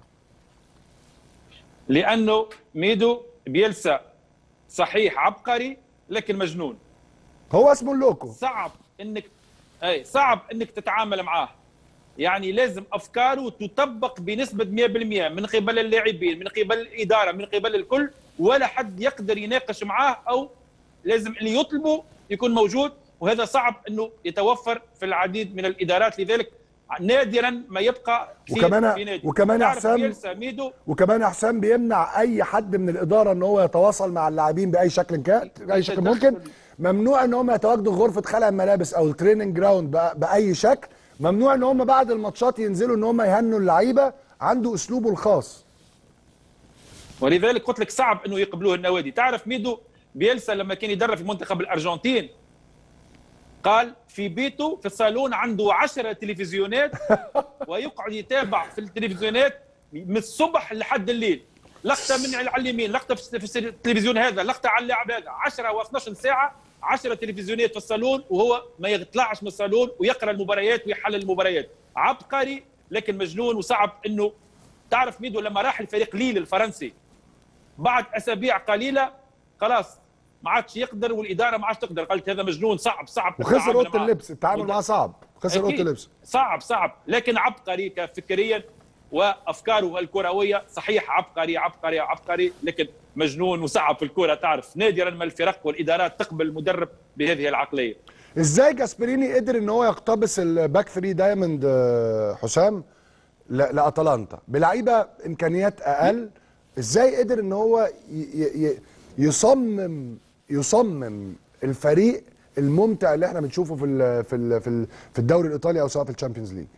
لانه ميدو بيلسا صحيح عبقري لكن مجنون هو اسمه اللوكو صعب انك اي صعب انك تتعامل معاه يعني لازم افكاره تطبق بنسبه 100% من قبل اللاعبين من قبل الاداره من قبل الكل ولا حد يقدر يناقش معاه او لازم اللي يطلبه يكون موجود وهذا صعب انه يتوفر في العديد من الادارات لذلك نادرا ما يبقى كثير وكمان- في نادي وكمان يا تعرف حسام- بيلسا ميدو وكمان يا حسام بيمنع اي حد من الاداره ان هو يتواصل مع اللاعبين باي شكل كان باي شكل ممكن ممنوع ان هم يتواجدوا في غرفه خلع الملابس او التريننج جراوند بأ- باي شكل ممنوع ان هم بعد الماتشات ينزلوا ان هم يهنوا اللعيبه عنده اسلوبه الخاص ولذلك قلت لك صعب انه يقبلوه النوادي تعرف ميدو بيلسا لما كان يدرب في منتخب الارجنتين قال في بيته في الصالون عنده عشرة تلفزيونات ويقعد يتابع في التلفزيونات من الصبح لحد الليل لقطه من على اليمين لقطه في في التلفزيون هذا لقطه على اللاعب هذا 10 و12 ساعه 10 تلفزيونات في الصالون وهو ما يطلعش من الصالون ويقرا المباريات ويحلل المباريات عبقري لكن مجنون وصعب انه تعرف ميدو لما راح الفريق ليل الفرنسي بعد اسابيع قليله خلاص ما عادش يقدر والاداره ما عادش تقدر قالت هذا مجنون صعب صعب وخسر التعامل اوضه معه. اللبس التعامل معاه صعب خسر اوضه أكيد. اللبس صعب صعب لكن عبقري كفكريا وافكاره الكرويه صحيح عبقري عبقري عبقري لكن مجنون وصعب في الكره تعرف نادرا ما الفرق والادارات تقبل مدرب بهذه العقليه ازاي جاسبريني قدر ان هو يقتبس الباك 3 دايموند آه، حسام ل- لاتلانتا بلعيبه امكانيات اقل ازاي قدر ان هو ي- ي- ي- يصمم يصمم الفريق الممتع اللي احنا بنشوفه في ال في ال في, ال في الدوري الايطالي او سواء في الشامبيونز ليج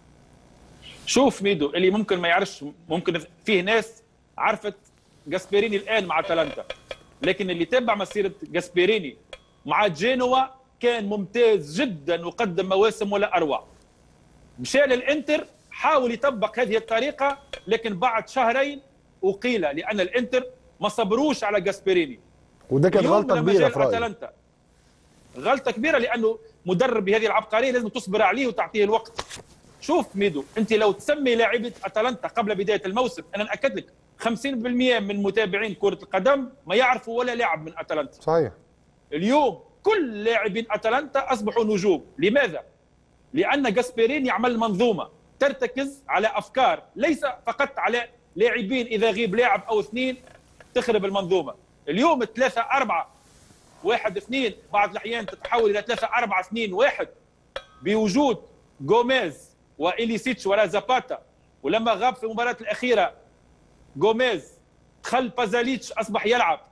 شوف ميدو اللي ممكن ما يعرفش ممكن فيه ناس عرفت جاسبيريني الان مع اتلانتا لكن اللي تابع مسيره جاسبيريني مع جينوا كان ممتاز جدا وقدم مواسم ولا اروع مشى للانتر حاول يطبق هذه الطريقه لكن بعد شهرين اقيل لان الانتر ما صبروش على جاسبيريني وده كانت اليوم غلطه لما كبيره جاء في رايي أتلانتا غلطه كبيره لانه مدرب بهذه العبقريه لازم تصبر عليه وتعطيه الوقت شوف ميدو انت لو تسمي لاعيبه اتلانتا قبل بدايه الموسم انا ناكد لك 50% من متابعين كره القدم ما يعرفوا ولا لاعب من اتلانتا صحيح اليوم كل لاعبين اتلانتا اصبحوا نجوم لماذا لان جاسبيرين يعمل منظومه ترتكز على افكار ليس فقط على لاعبين اذا غيب لاعب او اثنين تخرب المنظومه اليوم ثلاثة أربعة واحد اثنين بعض الأحيان تتحول إلى ثلاثة أربعة اثنين واحد بوجود جوميز وإليسيتش ولا زاباتا ولما غاب في المباراة الأخيرة جوميز خل بازاليتش أصبح يلعب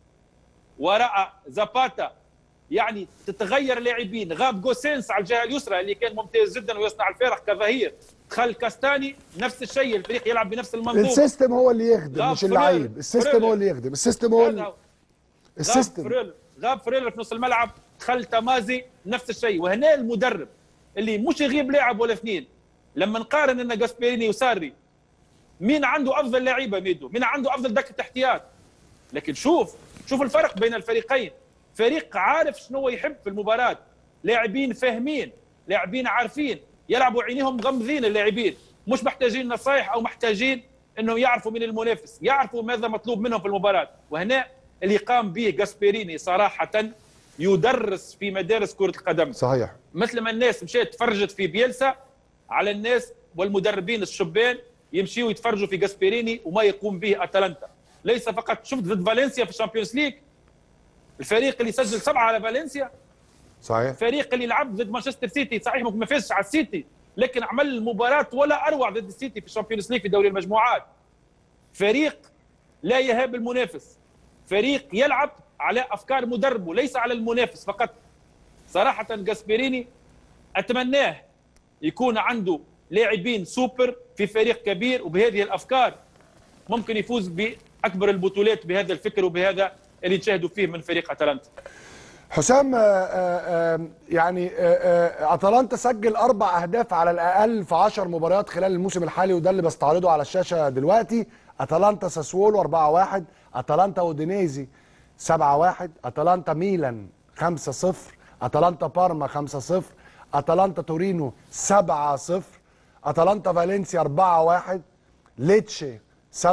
وراء زاباتا يعني تتغير لاعبين غاب جوسينس على الجهه اليسرى اللي كان ممتاز جدا ويصنع الفارق كظهير دخل كاستاني نفس الشيء الفريق يلعب بنفس المنظومه السيستم هو اللي يخدم غاب مش فريل. اللعيب السيستم فريل. هو اللي يخدم السيستم هو هذا اللي هو. غاب السيستم فريل غاب فريل في نص الملعب دخل تمازي نفس الشيء وهنا المدرب اللي مش يغيب لاعب ولا اثنين لما نقارن ان جاسبيريني وساري مين عنده افضل لعيبه ميدو مين عنده افضل دكه احتياط لكن شوف شوف الفرق بين الفريقين فريق عارف شنو هو يحب في المباراه لاعبين فاهمين لاعبين عارفين يلعبوا عينيهم غمضين اللاعبين مش محتاجين نصايح او محتاجين انهم يعرفوا من المنافس يعرفوا ماذا مطلوب منهم في المباراه وهنا اللي قام به جاسبيريني صراحه يدرس في مدارس كره القدم صحيح مثل ما الناس مشيت تفرجت في بيلسا على الناس والمدربين الشبان يمشيوا يتفرجوا في جاسبيريني وما يقوم به اتلانتا ليس فقط شفت ضد فالنسيا في الشامبيونز ليج الفريق اللي سجل سبعه على فالنسيا صحيح الفريق اللي لعب ضد مانشستر سيتي صحيح ممكن ما فازش على السيتي لكن عمل مباراه ولا اروع ضد السيتي في الشامبيونز ليج في دوري المجموعات فريق لا يهاب المنافس فريق يلعب على افكار مدربه ليس على المنافس فقط صراحه جاسبيريني اتمناه يكون عنده لاعبين سوبر في فريق كبير وبهذه الافكار ممكن يفوز باكبر البطولات بهذا الفكر وبهذا اللي نشاهدوا فيه من فريق اتلانتا حسام آه، آه، آه، يعني آه، آه، اتلانتا سجل اربع اهداف على الاقل في 10 مباريات خلال الموسم الحالي وده اللي بستعرضه على الشاشه دلوقتي اتلانتا ساسوولو 4-1 اتلانتا اودينيزي 7-1 اتلانتا ميلان 5-0 اتلانتا بارما 5-0 اتلانتا تورينو 7-0 اتلانتا فالنسيا 4-1 ليتشي 7-2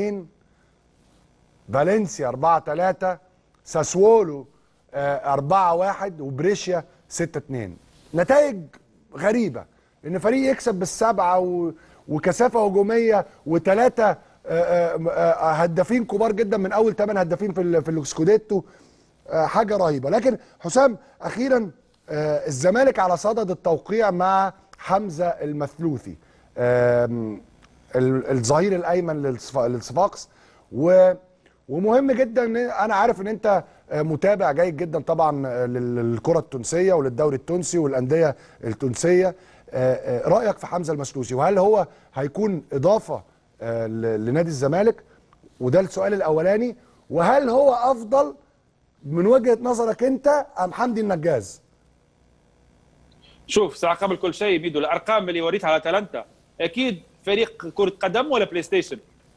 فالنسيا 4 3 ساسوولو 4 1 وبريشيا 6 2 نتائج غريبه ان فريق يكسب بالسبعه و... وكثافه هجوميه وثلاثه هدافين كبار جدا من اول ثمان هدافين في ال... في السكوديتو آه، حاجه رهيبه لكن حسام اخيرا آه، الزمالك على صدد التوقيع مع حمزه المثلوثي آم، ال- الظهير الايمن للصفا- للصفاقس و ومهم جدا ان انا عارف ان انت آه، متابع جيد جدا طبعا آه، لل- للكره التونسيه وللدوري التونسي والانديه التونسيه آه، آه، رايك في حمزه المسلوسي وهل هو هيكون اضافه آه، ل- لنادي الزمالك وده السؤال الاولاني وهل هو افضل من وجهه نظرك انت ام حمدي النجاز شوف ساعة قبل كل شيء بيدو الارقام اللي وريتها على اتلانتا اكيد فريق كرة قدم ولا بلاي ستيشن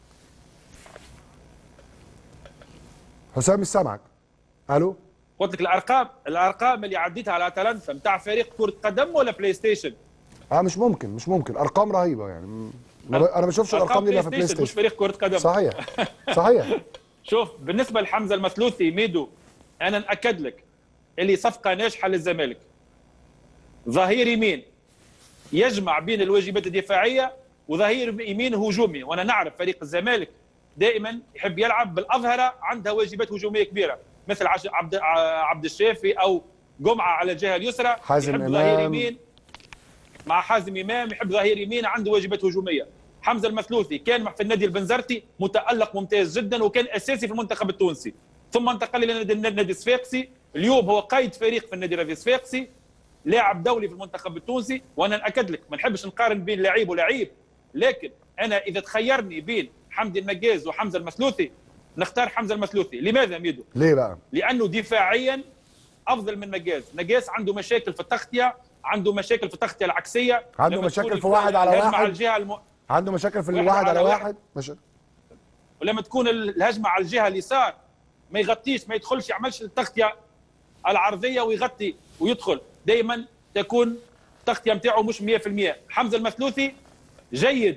حسام مش سامعك الو قلت لك الارقام الارقام اللي عديتها على اتلانتا بتاع فريق كرة قدم ولا بلاي ستيشن اه مش ممكن مش ممكن ارقام رهيبه يعني م- ما ب- انا ما بشوفش الارقام دي الا في بلاي مش ستيشن فريق كرة قدم صحيح صحيح شوف بالنسبة لحمزة المثلوثي ميدو انا ناكد لك اللي صفقة ناجحة للزمالك ظهير يمين يجمع بين الواجبات الدفاعية وظهير يمين هجومي وانا نعرف فريق الزمالك دائما يحب يلعب بالاظهره عندها واجبات هجوميه كبيره مثل عش- عبد ع- عبد الشافي او جمعه على الجهه اليسرى حازم يحب ظهير إمام. يمين مع حازم امام يحب ظهير يمين عنده واجبات هجوميه حمزه المثلوثي كان في النادي البنزرتي متالق ممتاز جدا وكان اساسي في المنتخب التونسي ثم انتقل الى النادي النادي الصفاقسي اليوم هو قائد فريق في النادي الصفاقسي لاعب دولي في المنتخب التونسي وانا ناكد لك ما نحبش نقارن بين لعيب ولعيب لكن انا اذا تخيرني بين حمدي النجاز وحمزه المسلوثي نختار حمزه المسلوثي لماذا ميدو ليه بقى لانه دفاعيا افضل من نجاز نجاز عنده مشاكل في التغطيه عنده مشاكل في التغطيه العكسيه عنده لما مشاكل تكون في واحد على الهجمة واحد. على الجهه الم... عنده مشاكل في واحد الواحد على على واحد مش ولما تكون الهجمه على الجهه اليسار ما يغطيش ما يدخلش يعملش التغطيه العرضيه ويغطي ويدخل دائما تكون التغطيه نتاعو مش 100% حمزه المثلوثي جيد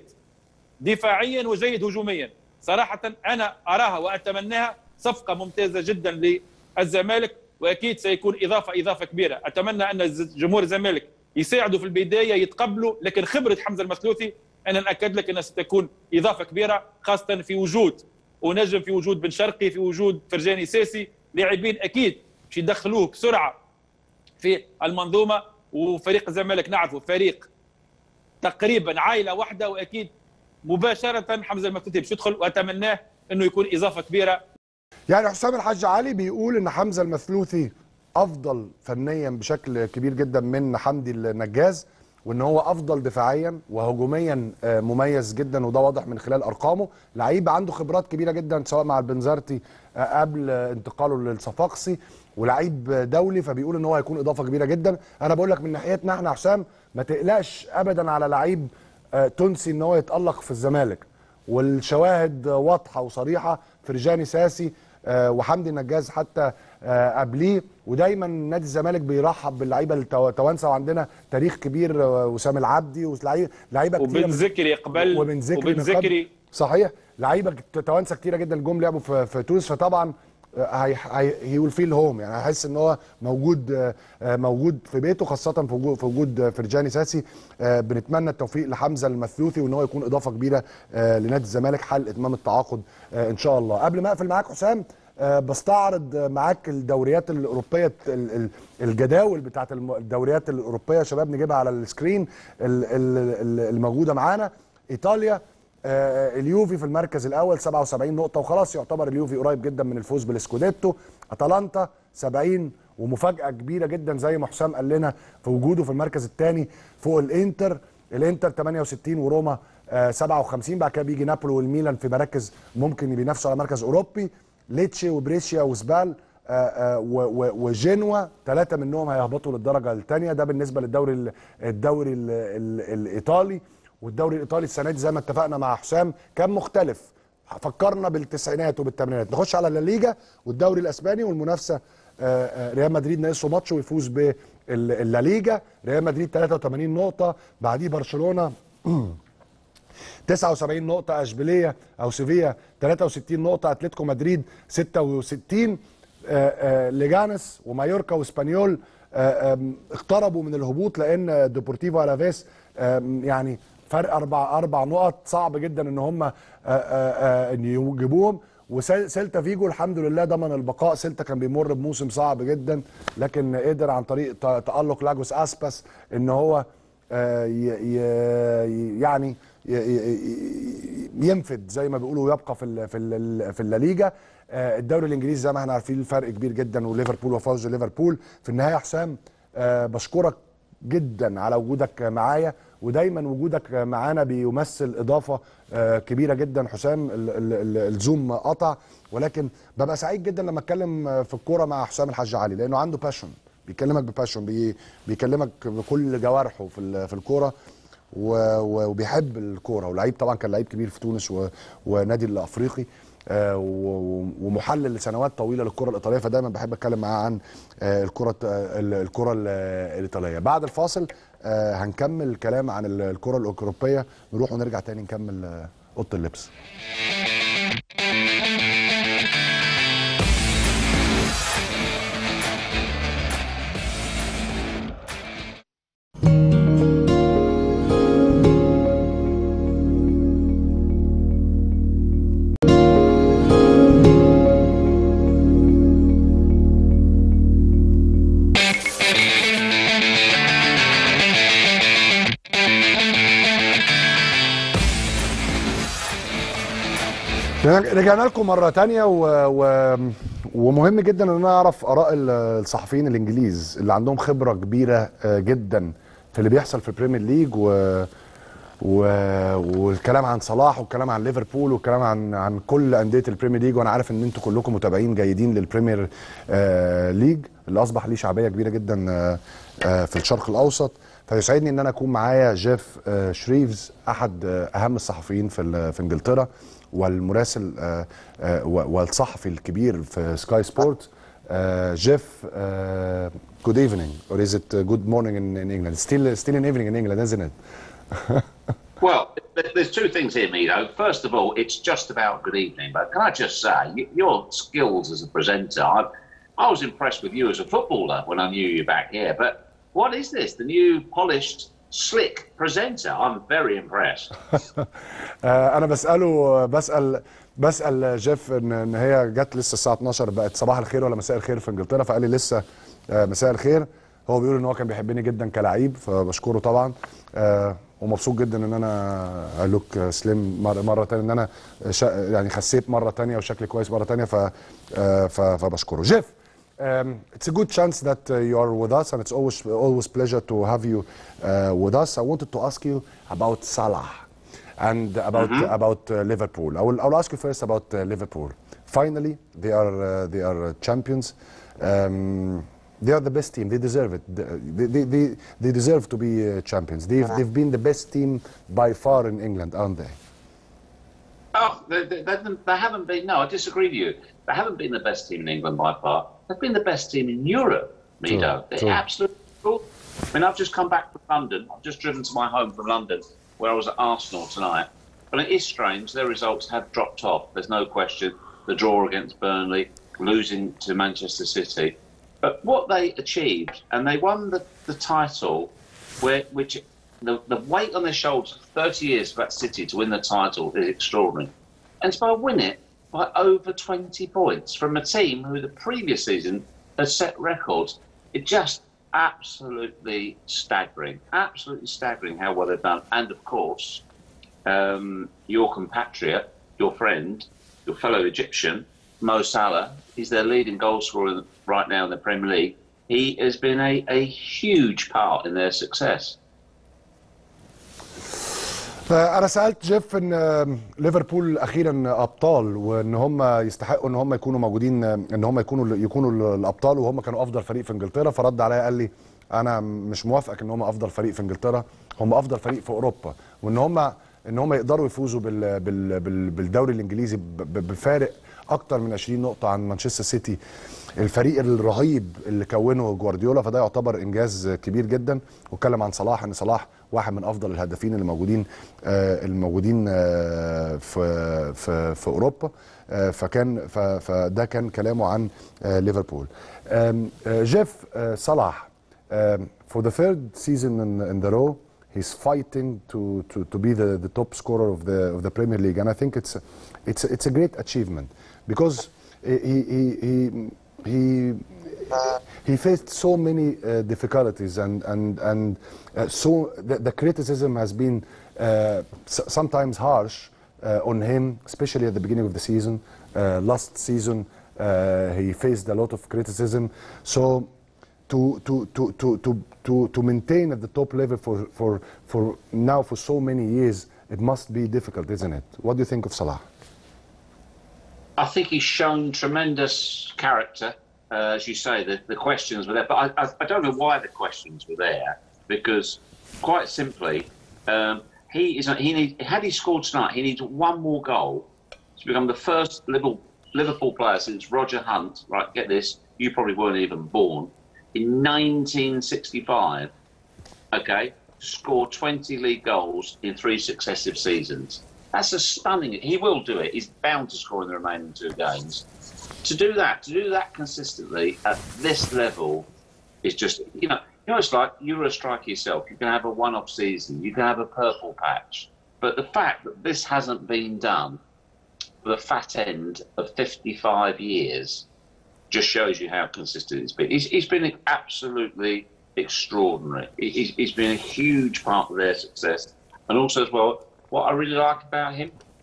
دفاعيا وجيد هجوميا صراحه انا اراها واتمناها صفقه ممتازه جدا للزمالك واكيد سيكون اضافه اضافه كبيره اتمنى ان الز- جمهور الزمالك يساعدوا في البدايه يتقبلوا لكن خبره حمزه المثلوثي انا ناكد لك انها ستكون اضافه كبيره خاصه في وجود ونجم في وجود بن شرقي في وجود فرجاني ساسي لاعبين اكيد باش يدخلوه بسرعه في المنظومه وفريق الزمالك نعرفه فريق تقريبا عائله واحده واكيد مباشره حمزه المفتوحي باش يدخل واتمناه انه يكون اضافه كبيره يعني حسام الحاج علي بيقول ان حمزه المثلوثي افضل فنيا بشكل كبير جدا من حمدي النجاز وان هو افضل دفاعيا وهجوميا آه، مميز جدا وده واضح من خلال ارقامه لعيب عنده خبرات كبيره جدا سواء مع البنزرتي آه، قبل آه، انتقاله للصفاقسي ولعيب آه، دولي فبيقول ان هو هيكون اضافه كبيره جدا انا بقول لك من ناحيتنا احنا حسام ما تقلقش ابدا على لعيب آه، تونسي ان هو يتالق في الزمالك والشواهد واضحه وصريحه فرجاني ساسي آه، وحمدي النجاز حتى آه، قبليه ودايما نادي الزمالك بيرحب باللعيبه التوانسه وعندنا تاريخ كبير آه، وسام العبدي ولعيبه لعيبه كتير وبن ذكري قبل وبن ذكري وبن من قبل. ذكري صحيح لعيبه كت- توانسه كتيره جدا جم لعبوا في, في تونس فطبعا هي هي ويل فيل هوم يعني هيحس ان هو موجود آه، آه، موجود في بيته خاصه في وجود في وجود آه، فرجاني ساسي آه، بنتمنى التوفيق لحمزه المثلوثي وان هو يكون اضافه كبيره آه، لنادي الزمالك حال اتمام التعاقد آه، ان شاء الله قبل ما اقفل معاك حسام آه، بستعرض آه، معاك الدوريات الاوروبيه ال- ال- الجداول بتاعت الم- الدوريات الاوروبيه يا شباب نجيبها على السكرين ال- ال- ال- الموجوده معانا ايطاليا آه، اليوفي في المركز الاول 77 نقطه وخلاص يعتبر اليوفي قريب جدا من الفوز بالسكوديتو اتلانتا 70 ومفاجاه كبيره جدا زي ما حسام قال لنا في وجوده في المركز الثاني فوق الانتر الانتر 68 وروما آه، 57 بعد كده بيجي نابولي والميلان في مراكز ممكن بينافسوا على مركز اوروبي ليتشي وبريشيا وسبال آه، آه، و- و- وجنوا ثلاثه منهم هيهبطوا للدرجه الثانيه ده بالنسبه للدوري ال- الدوري ال- ال- الايطالي والدوري الايطالي السنه دي زي ما اتفقنا مع حسام كان مختلف فكرنا بالتسعينات وبالثمانينات نخش على الليجا والدوري الاسباني والمنافسه آه، آه، ريال مدريد ناقصه ماتش ويفوز بالليجا ريال مدريد 83 نقطه بعديه برشلونه 79 نقطة اشبيلية او سيفيا 63 نقطة اتلتيكو مدريد 66 آه، آه، ليجانس ومايوركا واسبانيول آه، آم، اقتربوا من الهبوط لان ديبورتيفو الافيس آم، يعني فرق اربع اربع نقط صعب جدا ان هم آه، آه، آه، ان يجيبوهم وسيلتا فيجو الحمد لله ضمن البقاء سيلتا كان بيمر بموسم صعب جدا لكن قدر عن طريق ت- تألق لاجوس اسباس ان هو آه، ي- ي- يعني ي- ي- ينفد زي ما بيقولوا يبقى في ال في ال في الليجا آه، الدوري الانجليزي زي ما احنا عارفين الفرق كبير جدا وليفربول وفوز ليفربول في النهايه يا حسام آه، بشكرك جدا على وجودك معايا ودايما وجودك معانا بيمثل اضافه آه، كبيره جدا حسام ال- ال- ال- الزوم قطع ولكن ببقى سعيد جدا لما اتكلم آه، في الكوره مع حسام الحاج علي لانه عنده باشون بيكلمك بباشون بي بيكلمك بكل جوارحه في ال- في الكوره و- و- وبيحب الكوره ولعيب طبعا كان لعيب كبير في تونس و- ونادي الافريقي آه، و- و- ومحلل لسنوات طويله للكره الايطاليه فدايما بحب اتكلم معاه عن آه، الكره آه، ال- الكره ال- الايطاليه بعد الفاصل آه، هنكمل كلام عن ال- الكره الاوروبيه نروح ونرجع تاني نكمل آه، اوضه اللبس رجعنا لكم مرة تانية و... و... ومهم جدا ان انا اعرف اراء ال- الصحفيين الانجليز اللي عندهم خبره كبيره آه، جدا في اللي بيحصل في البريمير ليج و... و... والكلام عن صلاح والكلام عن ليفربول والكلام عن عن كل انديه البريمير ليج وانا عارف ان انتوا كلكم متابعين جيدين للبريمير آه ليج اللي اصبح ليه شعبيه كبيره جدا آه آه في الشرق الاوسط فيسعدني ان انا اكون معايا جيف آه شريفز احد آه اهم الصحفيين في ال- في انجلترا والمراسل آه آه و- والصحفي الكبير في سكاي سبورت Uh, Jeff, uh, good evening, or is it uh, good morning in, in England? Still, still an evening in England, isn't it? Well, th- there's two things here, Mido. First of all, it's just about good evening. But can I just say, y- your skills as a presenter, I, I was impressed with you as a footballer when I knew you back here. But what is this? The new polished, slick presenter? I'm very impressed. آه، انا بساله بسال بسال جيف ان ان هي جت لسه الساعه 12 بقت صباح الخير ولا مساء الخير في انجلترا فقال لي لسه آه، مساء الخير هو بيقول ان هو كان بيحبني جدا كلعيب فبشكره طبعا آه، ومبسوط جدا ان انا لوك سليم مره مره تانية ان انا شا يعني خسيت مره تانية وشكلي كويس مره تانية ف آه، ف- فبشكره جيف Um, it's a good chance that uh, you are with us, and it's always always pleasure to have you uh, with us. I wanted to ask you about Salah and about about uh, Liverpool. I will I will ask you first about uh, Liverpool. Finally, they are uh, they are uh, champions. Um, they are the best team. They deserve it. They, they, they, they deserve to be uh, champions. They've, they've been the best team by far in England, aren't they? Oh, they, they, they, they haven't been. No, I disagree with you. They haven't been the best team in England by far. They've been the best team in Europe, Mido. True, They're true. absolutely cool. I mean, I've just come back from London. I've just driven to my home from London, where I was at Arsenal tonight. And it is strange. Their results have dropped off. There's no question. The draw against Burnley, losing to Manchester City. But what they achieved, and they won the, the title, where which the, the weight on their shoulders, 30 years for that City to win the title is extraordinary. And to win it by over 20 points from a team who the previous season had set records. It just absolutely staggering, absolutely staggering how well they've done. And of course, um, your compatriot, your friend, your fellow Egyptian, Mo Salah, is their leading goal scorer right now in the Premier League. He has been a, a huge part in their success. فانا سالت جيف ان آم، ليفربول اخيرا ابطال وان هم يستحقوا ان هم يكونوا موجودين آم، ان هم يكونوا يكونوا الابطال وهم كانوا افضل فريق في انجلترا فرد عليا قال لي انا مش موافقك ان هم افضل فريق في انجلترا هم افضل فريق في اوروبا وان هم ان هم يقدروا يفوزوا بال بال بال بالدوري الانجليزي ب- ب- بفارق اكتر من 20 نقطه عن مانشستر سيتي الفريق الرهيب اللي كونه جوارديولا فده يعتبر انجاز كبير جدا واتكلم عن صلاح ان صلاح واحد من افضل الهدافين اللي موجودين آه الموجودين آه في في في اوروبا آه فكان ف- فده كان كلامه عن آه ليفربول آم، آه جيف آه صلاح um, for the third season in, in the row, he's fighting to, to, to be the, the top scorer of the of the Premier League, and I think it's a, it's a, it's a great achievement because he he he he, he faced so many uh, difficulties and and and uh, so the, the criticism has been uh, s- sometimes harsh uh, on him, especially at the beginning of the season. Uh, last season, uh, he faced a lot of criticism. So to to to to to to, to maintain at the top level for, for for now for so many years, it must be difficult, isn't it? What do you think of Salah? I think he's shown tremendous character. Uh, as you say, the, the questions were there, but I, I, I don't know why the questions were there because, quite simply, um, he is he need, had he scored tonight, he needs one more goal to become the first Liverpool, Liverpool player since Roger Hunt. Right, get this, you probably weren't even born in 1965. Okay, score 20 league goals in three successive seasons. That's a stunning. He will do it. He's bound to score in the remaining two games. To do that, to do that consistently at this level, is just you know, you know, it's like you're a striker yourself. You can have a one-off season. You can have a purple patch. But the fact that this hasn't been done for the fat end of 55 years just shows you how consistent it's been. He's, he's been absolutely extraordinary. He- He's, he's been a huge part of their success. And also, as well, what I really like about him,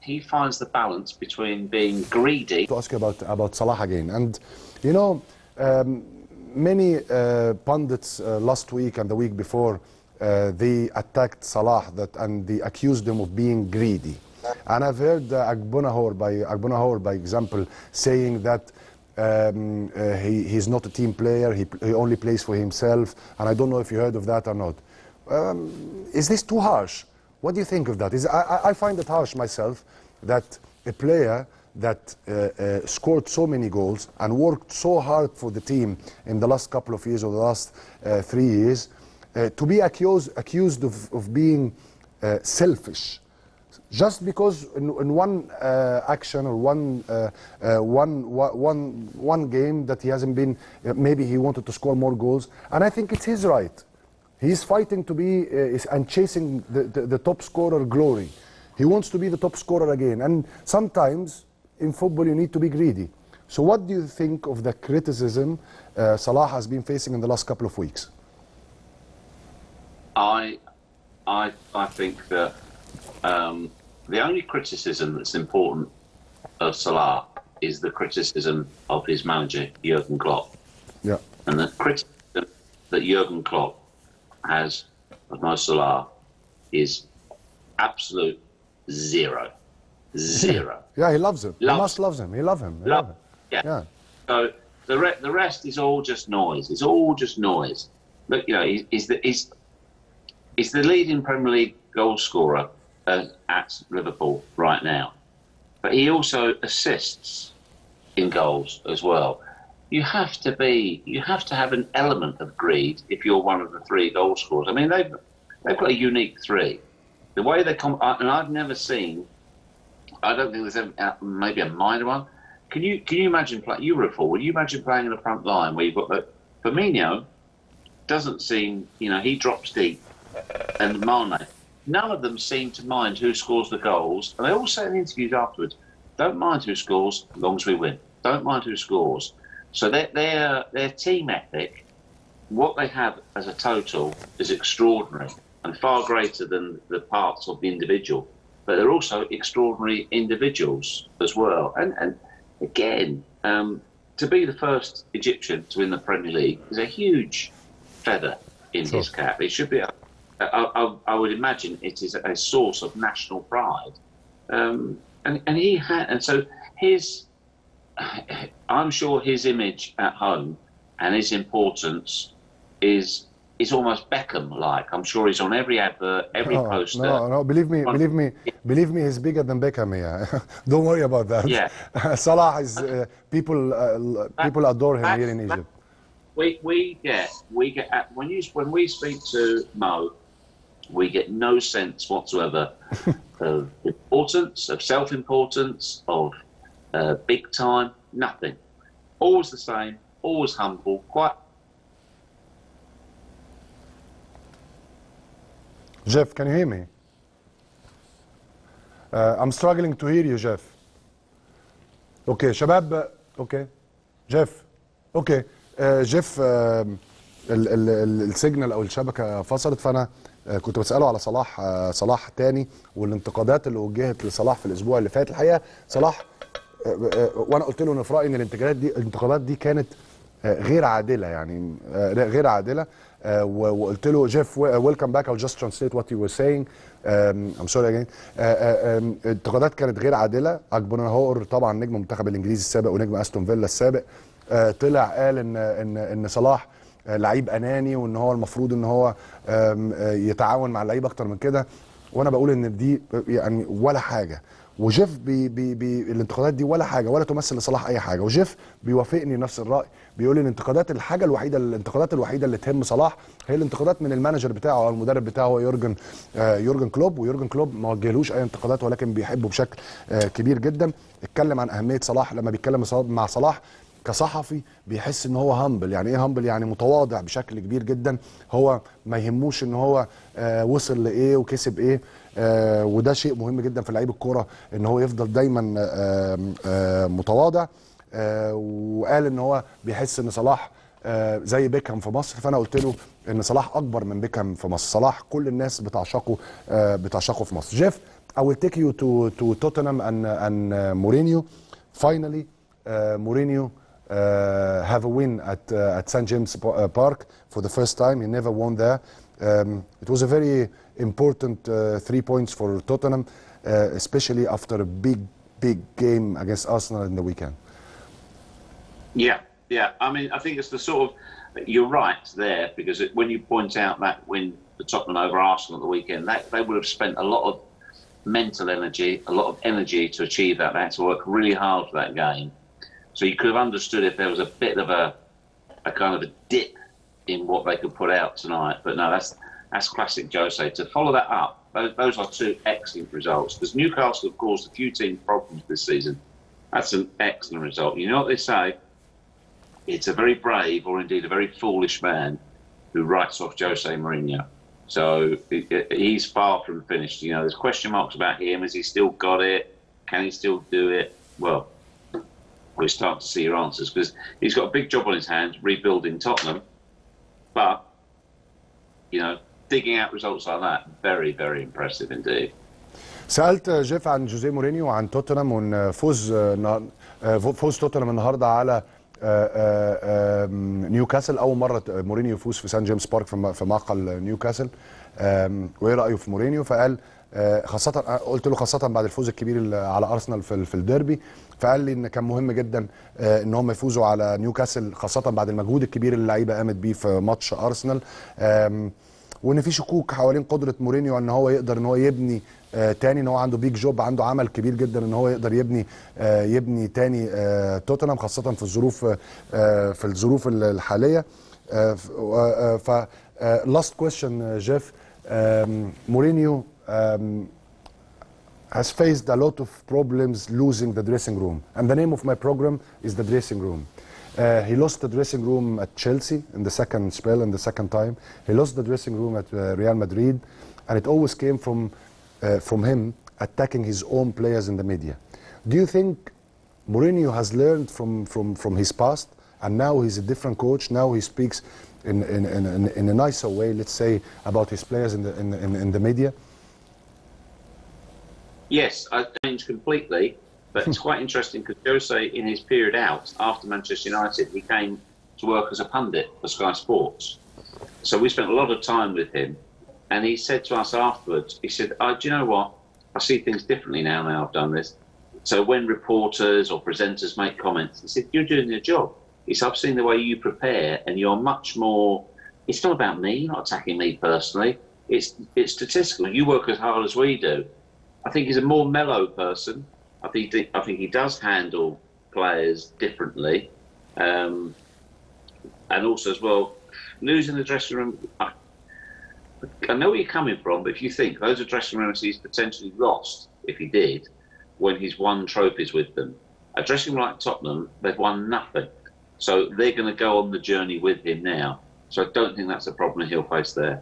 he finds the balance between being greedy to ask you about about Salah again, and you know, um, many uh, pundits uh, last week and the week before uh, they attacked Salah that and they accused him of being greedy, and I've heard uh, Agbonahor by Agbonahor by example saying that. Um, uh, he, he's not a team player. He, he only plays for himself, and I don't know if you heard of that or not. Um, is this too harsh? What do you think of that? Is I, I- I find it harsh myself that a player that uh, uh, scored so many goals and worked so hard for the team in the last couple of years or the last uh, three years uh, to be accused accused of, of being uh, selfish just because in, in one uh, action or one, uh, uh, one, wa- one, one game that he hasn't been, uh, maybe he wanted to score more goals. And I think it's his right. He's fighting to be uh, is- and chasing the, the, the top scorer glory. He wants to be the top scorer again. And sometimes in football you need to be greedy. So what do you think of the criticism uh, Salah has been facing in the last couple of weeks? I, I, I think that um, the only criticism that's important of Salah is the criticism of his manager Jurgen Klopp, Yeah. and the criticism that Jurgen Klopp has of Mo Salah is absolute zero, zero. Yeah, he loves him. He Loves- must loves him. He loves him. He Love- love him. Yeah. Yeah. So the re- the rest is all just noise. It's all just noise. Look, you know, he's, he's the he's, he's the leading Premier League goal scorer uh, at Liverpool right now, but he also assists in goals as well. You have to be you have to have an element of greed if you're one of the three goal scorers. I mean, they've they've got a unique three. The way they come, and I've never seen. I don't think there's ever, uh, maybe a minor one. Can you can you imagine playing? You were a forward. You imagine playing in the front line where you've got the Firmino doesn't seem you know he drops deep, and Mane. None of them seem to mind who scores the goals, and they all say in interviews afterwards, "Don't mind who scores, as long as we win. Don't mind who scores." So their their their team ethic, what they have as a total, is extraordinary and far greater than the parts of the individual. But they're also extraordinary individuals as well. And and again, um, to be the first Egyptian to win the Premier League is a huge feather in his cap. It should be. A, I, I, I would imagine it is a source of national pride. Um, and and he had and so his. I'm sure his image at home and his importance is is almost Beckham-like. I'm sure he's on every advert, every No, poster. no, no. Believe me, believe me, believe me. He's bigger than Beckham. Yeah, don't worry about that. Yeah. Salah is uh, people. Uh, people adore him here in That's- Egypt. we we get we get at, when you when we speak to Mo, we get no sense whatsoever of importance, of self-importance, of uh, big time. Nothing. Always the same. Always humble. Quite. Jeff, can you hear me? Uh, I'm struggling to hear you, Jeff. اوكي شباب اوكي جيف اوكي آه جيف آه ال- ال- ال- السيجنال او الشبكه فصلت فانا آه كنت بساله على صلاح آه صلاح تاني والانتقادات اللي وجهت لصلاح في الاسبوع اللي فات الحقيقه صلاح آه آه وانا قلت له ان في رايي ان الانتقادات دي الانتقادات دي كانت آه غير عادله يعني آه غير عادله آه و- وقلت له جيف ويلكم باك I'll just translate what you were saying um, I'm sorry again آه، آه، آم، الانتقادات كانت غير عادله اجبنهور طبعا نجم المنتخب الانجليزي السابق ونجم استون فيلا السابق آه، طلع قال ان ان ان صلاح آه، لعيب اناني وان هو المفروض ان هو آم، آه، يتعاون مع اللعيبه اكتر من كده وانا بقول ان دي يعني ولا حاجه وجيف بي بي بي الانتقادات دي ولا حاجه ولا تمثل لصلاح اي حاجه وجيف بيوافقني نفس الراي بيقول لي الانتقادات الحاجه الوحيده الانتقادات الوحيده اللي تهم صلاح هي الانتقادات من المانجر بتاعه او المدرب بتاعه هو يورجن آه يورجن كلوب ويورجن كلوب ما وجهلوش اي انتقادات ولكن بيحبه بشكل آه كبير جدا اتكلم عن اهميه صلاح لما بيتكلم مع صلاح كصحفي بيحس ان هو هامبل يعني ايه هامبل يعني متواضع بشكل كبير جدا هو ما يهموش ان هو آه وصل لايه وكسب ايه آه وده شيء مهم جدا في لعيب الكوره ان هو يفضل دايما آه آه متواضع آه وقال ان هو بيحس ان صلاح آه زي بيكهام في مصر فانا قلت له ان صلاح اكبر من بيكهام في مصر صلاح كل الناس بتعشقه آه بتعشقه في مصر جيف I will take you to to Tottenham and and uh, Mourinho. Finally, uh, Mourinho uh, have a win at uh, at St James Pa- uh, Park for the first time. He never won there. Um, it was a very important uh, three points for Tottenham, uh, especially after a big big game against Arsenal in the weekend. Yeah, yeah. I mean, I think it's the sort of you're right there because it, when you point out that win for Tottenham over Arsenal at the weekend, that they would have spent a lot of mental energy, a lot of energy to achieve that. They had to work really hard for that game. So you could have understood if there was a bit of a a kind of a dip in what they could put out tonight. But no, that's that's classic Jose. To follow that up, those, those are two excellent results. Because Newcastle have caused a few teams problems this season. That's an excellent result. You know what they say? It's a very brave, or indeed a very foolish man, who writes off Jose Mourinho. So he- he- he's far from finished. You know, there's question marks about him. Has he still got it? Can he still do it? Well, we're starting to see your answers because he's got a big job on his hands rebuilding Tottenham. But, you know, digging out results like that, very, very impressive indeed. سالت جيف عن جوزيه مورينيو وعن توتنهام وان فوز نا- فوز توتنهام النهارده على آه، آه، آم، نيوكاسل اول مره مورينيو يفوز في سان جيمس بارك في م- في معقل نيوكاسل آم، وايه رايه في مورينيو فقال آه، خاصة قلت له خاصة بعد الفوز الكبير ال- على ارسنال في ال- في الديربي فقال لي ان كان مهم جدا آه، ان هم يفوزوا على نيوكاسل خاصة بعد المجهود الكبير اللي اللعيبة قامت بيه في ماتش ارسنال آم، وان في شكوك حوالين قدره مورينيو ان هو يقدر ان هو يبني آه تاني ان هو عنده بيج جوب عنده عمل كبير جدا ان هو يقدر يبني آه يبني تاني آه توتنهام خاصه في الظروف آه في الظروف ال- الحاليه آه ف- آه، ف آه last question uh, Jeff um, Mourinho um, has faced a lot of problems losing the dressing room. And the name of my program is the dressing room. Uh, he lost the dressing room at Chelsea in the second spell and the second time. He lost the dressing room at uh, Real Madrid, and it always came from uh, from him attacking his own players in the media. Do you think Mourinho has learned from from from his past, and now he's a different coach? Now he speaks in in, in, in, in a nicer way, let's say, about his players in the in, in, in the media. Yes, I changed completely, but it's quite interesting because Jose, in his period out after Manchester United, he came to work as a pundit for Sky Sports. So we spent a lot of time with him, and he said to us afterwards, he said, oh, "Do you know what? I see things differently now. Now I've done this. So when reporters or presenters make comments, he said, "You're doing your job." He said, "I've seen the way you prepare, and you're much more. It's not about me, not attacking me personally. It's it's statistical. You work as hard as we do." I think he's a more mellow person. I think I think he does handle players differently, um, and also as well, losing the dressing room. I, I know where you're coming from, but if you think those are dressing rooms he's potentially lost if he did, when he's won trophies with them, a dressing room like Tottenham, they've won nothing, so they're going to go on the journey with him now. So I don't think that's a problem he'll face there.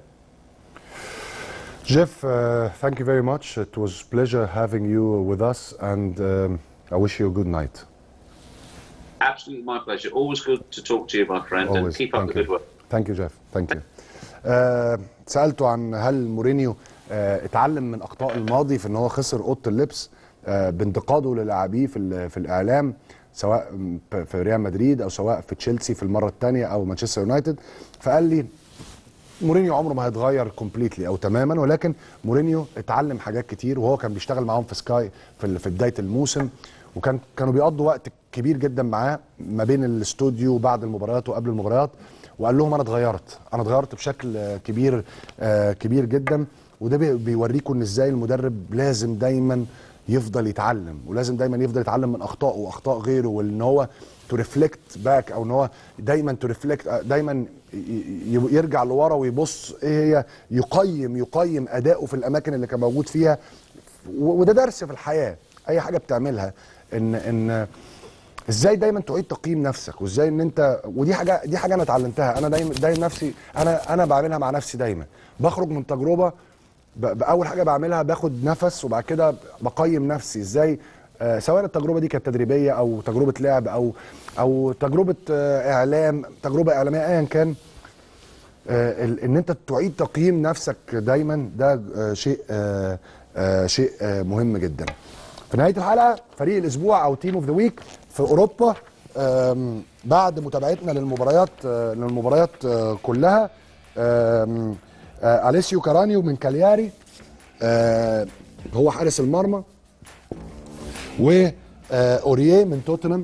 Jeff, uh, thank you very much. It was a pleasure having you with us, and um, I wish you a good night. Absolutely my pleasure. Always good to talk to you, my friend, and Always. keep up the Thank good you. work. Thank you, Jeff. Thank you. آه سألته عن هل مورينيو آه اتعلم من أخطاء الماضي في إن هو خسر أوضة اللبس آه بانتقاده للاعبيه في ال- في الإعلام سواء م- في ريال مدريد أو سواء في تشيلسي في المرة الثانية أو مانشستر يونايتد فقال لي مورينيو عمره ما هيتغير كومبليتلي او تماما ولكن مورينيو اتعلم حاجات كتير وهو كان بيشتغل معاهم في سكاي في ال- في بدايه الموسم وكان كانوا بيقضوا وقت كبير جدا معاه ما بين الاستوديو وبعد المباريات وقبل المباريات وقال لهم انا اتغيرت انا اتغيرت بشكل آه، كبير آه، كبير جدا وده بي- بيوريكم ان ازاي المدرب لازم دايما يفضل يتعلم ولازم دايما يفضل يتعلم من اخطائه واخطاء غيره وان هو تو ريفلكت باك او ان هو دايما تو ريفلكت دايما ي- ي- يرجع لورا ويبص ايه هي يقيم يقيم اداؤه في الاماكن اللي كان موجود فيها و- وده درس في الحياه اي حاجه بتعملها ان ان ازاي دايما تعيد تقييم نفسك وازاي ان انت ودي حاجه دي حاجه انا اتعلمتها انا دايما دايما نفسي انا انا بعملها مع نفسي دايما بخرج من تجربه ب- باول حاجه بعملها باخد نفس وبعد كده بقيم نفسي ازاي آه، سواء التجربه دي كانت تدريبيه او تجربه لعب او او تجربه آه، اعلام تجربه اعلاميه ايا كان آه، ال- ان انت تعيد تقييم نفسك دايما ده آه، شيء آه، آه شيء آه مهم جدا في نهايه الحلقه فريق الاسبوع او تيم اوف ذا ويك في اوروبا آم، بعد متابعتنا للمباريات آه للمباريات آه كلها آم، آه اليسيو كارانيو من كالياري آه هو حارس المرمى و آه اوريه من توتنهام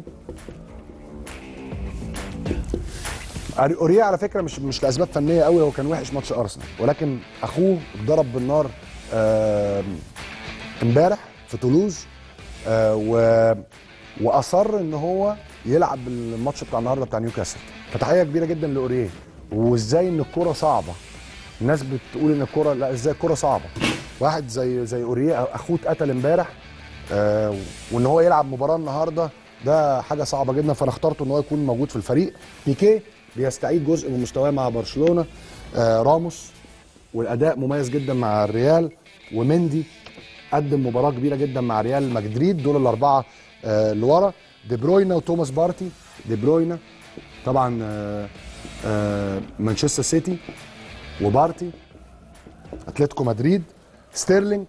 أري- اوريه على فكره مش مش لاسباب فنيه قوي هو كان وحش ماتش ارسنال ولكن اخوه اتضرب بالنار آم، امبارح في تولوز آه و واصر ان هو يلعب الماتش بتاع النهارده بتاع نيوكاسل فتحيه كبيره جدا لاوريه وازاي ان الكوره صعبه الناس بتقول ان الكوره لا ازاي الكوره صعبه واحد زي زي اوريه اخوه اتقتل امبارح آه وان هو يلعب مباراه النهارده ده حاجه صعبه جدا فانا اخترته ان هو يكون موجود في الفريق بيكيه بيستعيد جزء من مستواه مع برشلونه آه راموس والاداء مميز جدا مع الريال ومندي قدم مباراه كبيره جدا مع ريال مدريد دول الاربعه آه اللي ورا دي بروينا وتوماس بارتي دي بروينا طبعا آه آه مانشستر سيتي وبارتي اتلتيكو مدريد ستيرلينج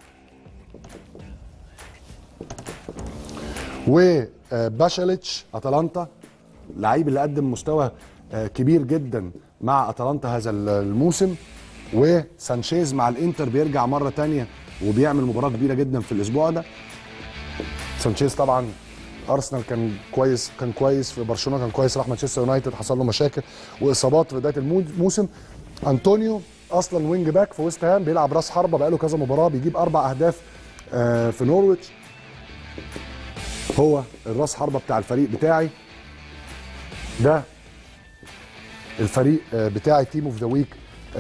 وباشاليتش اتلانتا لعيب اللي قدم مستوى آه، كبير جدا مع اتلانتا هذا الموسم وسانشيز مع الانتر بيرجع مره تانية وبيعمل مباراه كبيره جدا في الاسبوع ده سانشيز طبعا ارسنال كان كويس كان كويس في برشلونه كان كويس راح مانشستر يونايتد حصل له مشاكل واصابات في بدايه الموسم انطونيو اصلا وينج باك في ويست هام بيلعب راس حربه بقاله كذا مباراه بيجيب اربع اهداف آه، في نورويتش هو الراس حربه بتاع الفريق بتاعي ده الفريق آه، بتاعي تيم اوف ذا ويك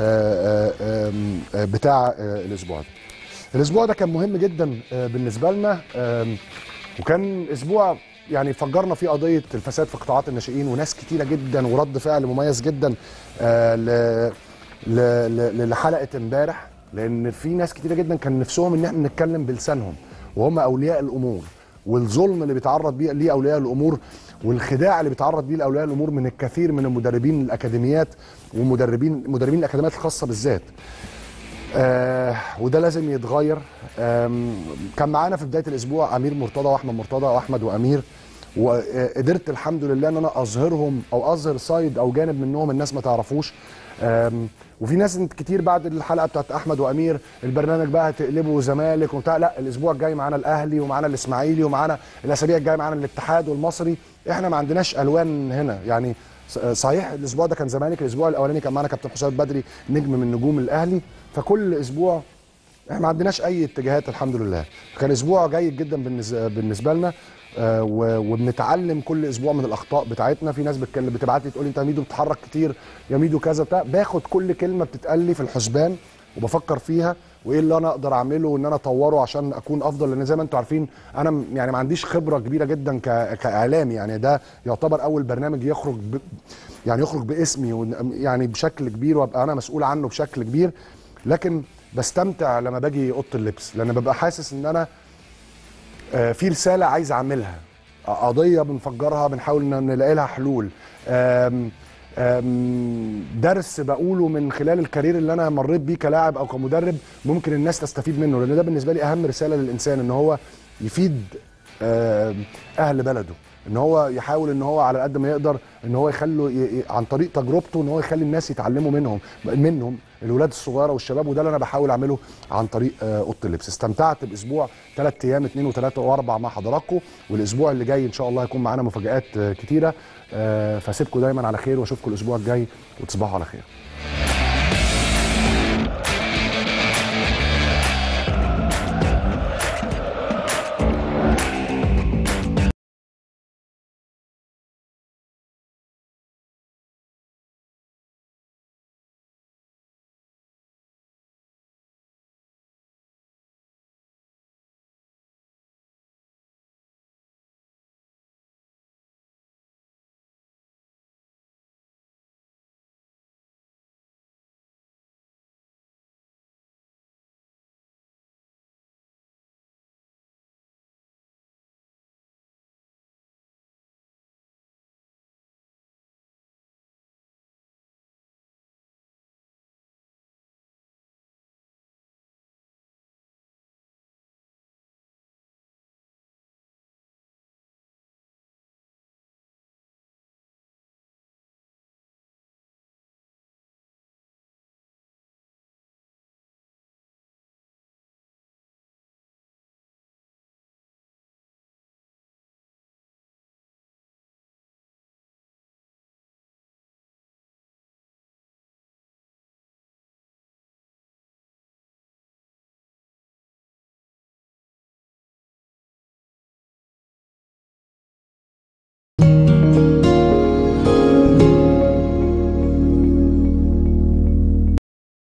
بتاع آه، الاسبوع ده الاسبوع ده كان مهم جدا آه، بالنسبه لنا آم، وكان اسبوع يعني فجرنا فيه قضيه الفساد في قطاعات الناشئين وناس كتيره جدا ورد فعل مميز جدا آه، ل- ل- ل- لحلقه امبارح لان في ناس كتيره جدا كان نفسهم ان احنا نتكلم بلسانهم وهم اولياء الامور والظلم اللي بيتعرض بيه ليه اولياء الامور والخداع اللي بيتعرض بيه لاولياء الامور من الكثير من المدربين الاكاديميات ومدربين مدربين الاكاديميات الخاصه بالذات آه وده لازم يتغير آم، كان معانا في بدايه الاسبوع امير مرتضى واحمد مرتضى واحمد وامير وقدرت الحمد لله ان انا اظهرهم او اظهر سايد او جانب منهم الناس ما تعرفوش آم، وفي ناس كتير بعد الحلقه بتاعت احمد وامير البرنامج بقى هتقلبه زمالك وبتاع لا الاسبوع الجاي معانا الاهلي ومعانا الاسماعيلي ومعانا الاسابيع الجايه معانا الاتحاد والمصري احنا ما عندناش الوان هنا يعني ص- صحيح الاسبوع ده كان زمالك الاسبوع الاولاني كان معانا كابتن حسام بدري نجم من نجوم الاهلي فكل اسبوع احنا ما عندناش اي اتجاهات الحمد لله كان اسبوع جيد جدا بالنز- بالنسبه لنا آه، و- وبنتعلم كل اسبوع من الاخطاء بتاعتنا في ناس بتكلم بتبعت لي تقول لي انت يا ميدو بتتحرك كتير يا ميدو كذا بتاع باخد كل كلمه بتتقال لي في الحسبان وبفكر فيها وايه اللي انا اقدر اعمله وان انا اطوره عشان اكون افضل لان زي ما انتم عارفين انا م- يعني ما عنديش خبره كبيره جدا ك- كاعلامي يعني ده يعتبر اول برنامج يخرج ب يعني يخرج باسمي ون- يعني بشكل كبير وابقى انا مسؤول عنه بشكل كبير لكن بستمتع لما باجي اوضه اللبس لان ببقى حاسس ان انا آه، في رساله عايز اعملها قضيه بنفجرها بنحاول ن- نلاقي لها حلول آم، آم، درس بقوله من خلال الكارير اللي انا مريت بيه كلاعب او كمدرب ممكن الناس تستفيد منه لان ده بالنسبه لي اهم رساله للانسان ان هو يفيد آم، اهل بلده ان هو يحاول ان هو على قد ما يقدر ان هو يخلوا ي- ي- عن طريق تجربته ان هو يخلي الناس يتعلموا منهم منهم الولاد الصغيره والشباب وده اللي انا بحاول اعمله عن طريق آه، اوضه اللبس استمتعت باسبوع ثلاث ايام اثنين وثلاثه واربع مع حضراتكم والاسبوع اللي جاي ان شاء الله هيكون معانا مفاجات آه، كتيره آه، فاسيبكم دايما على خير واشوفكم الاسبوع الجاي وتصبحوا على خير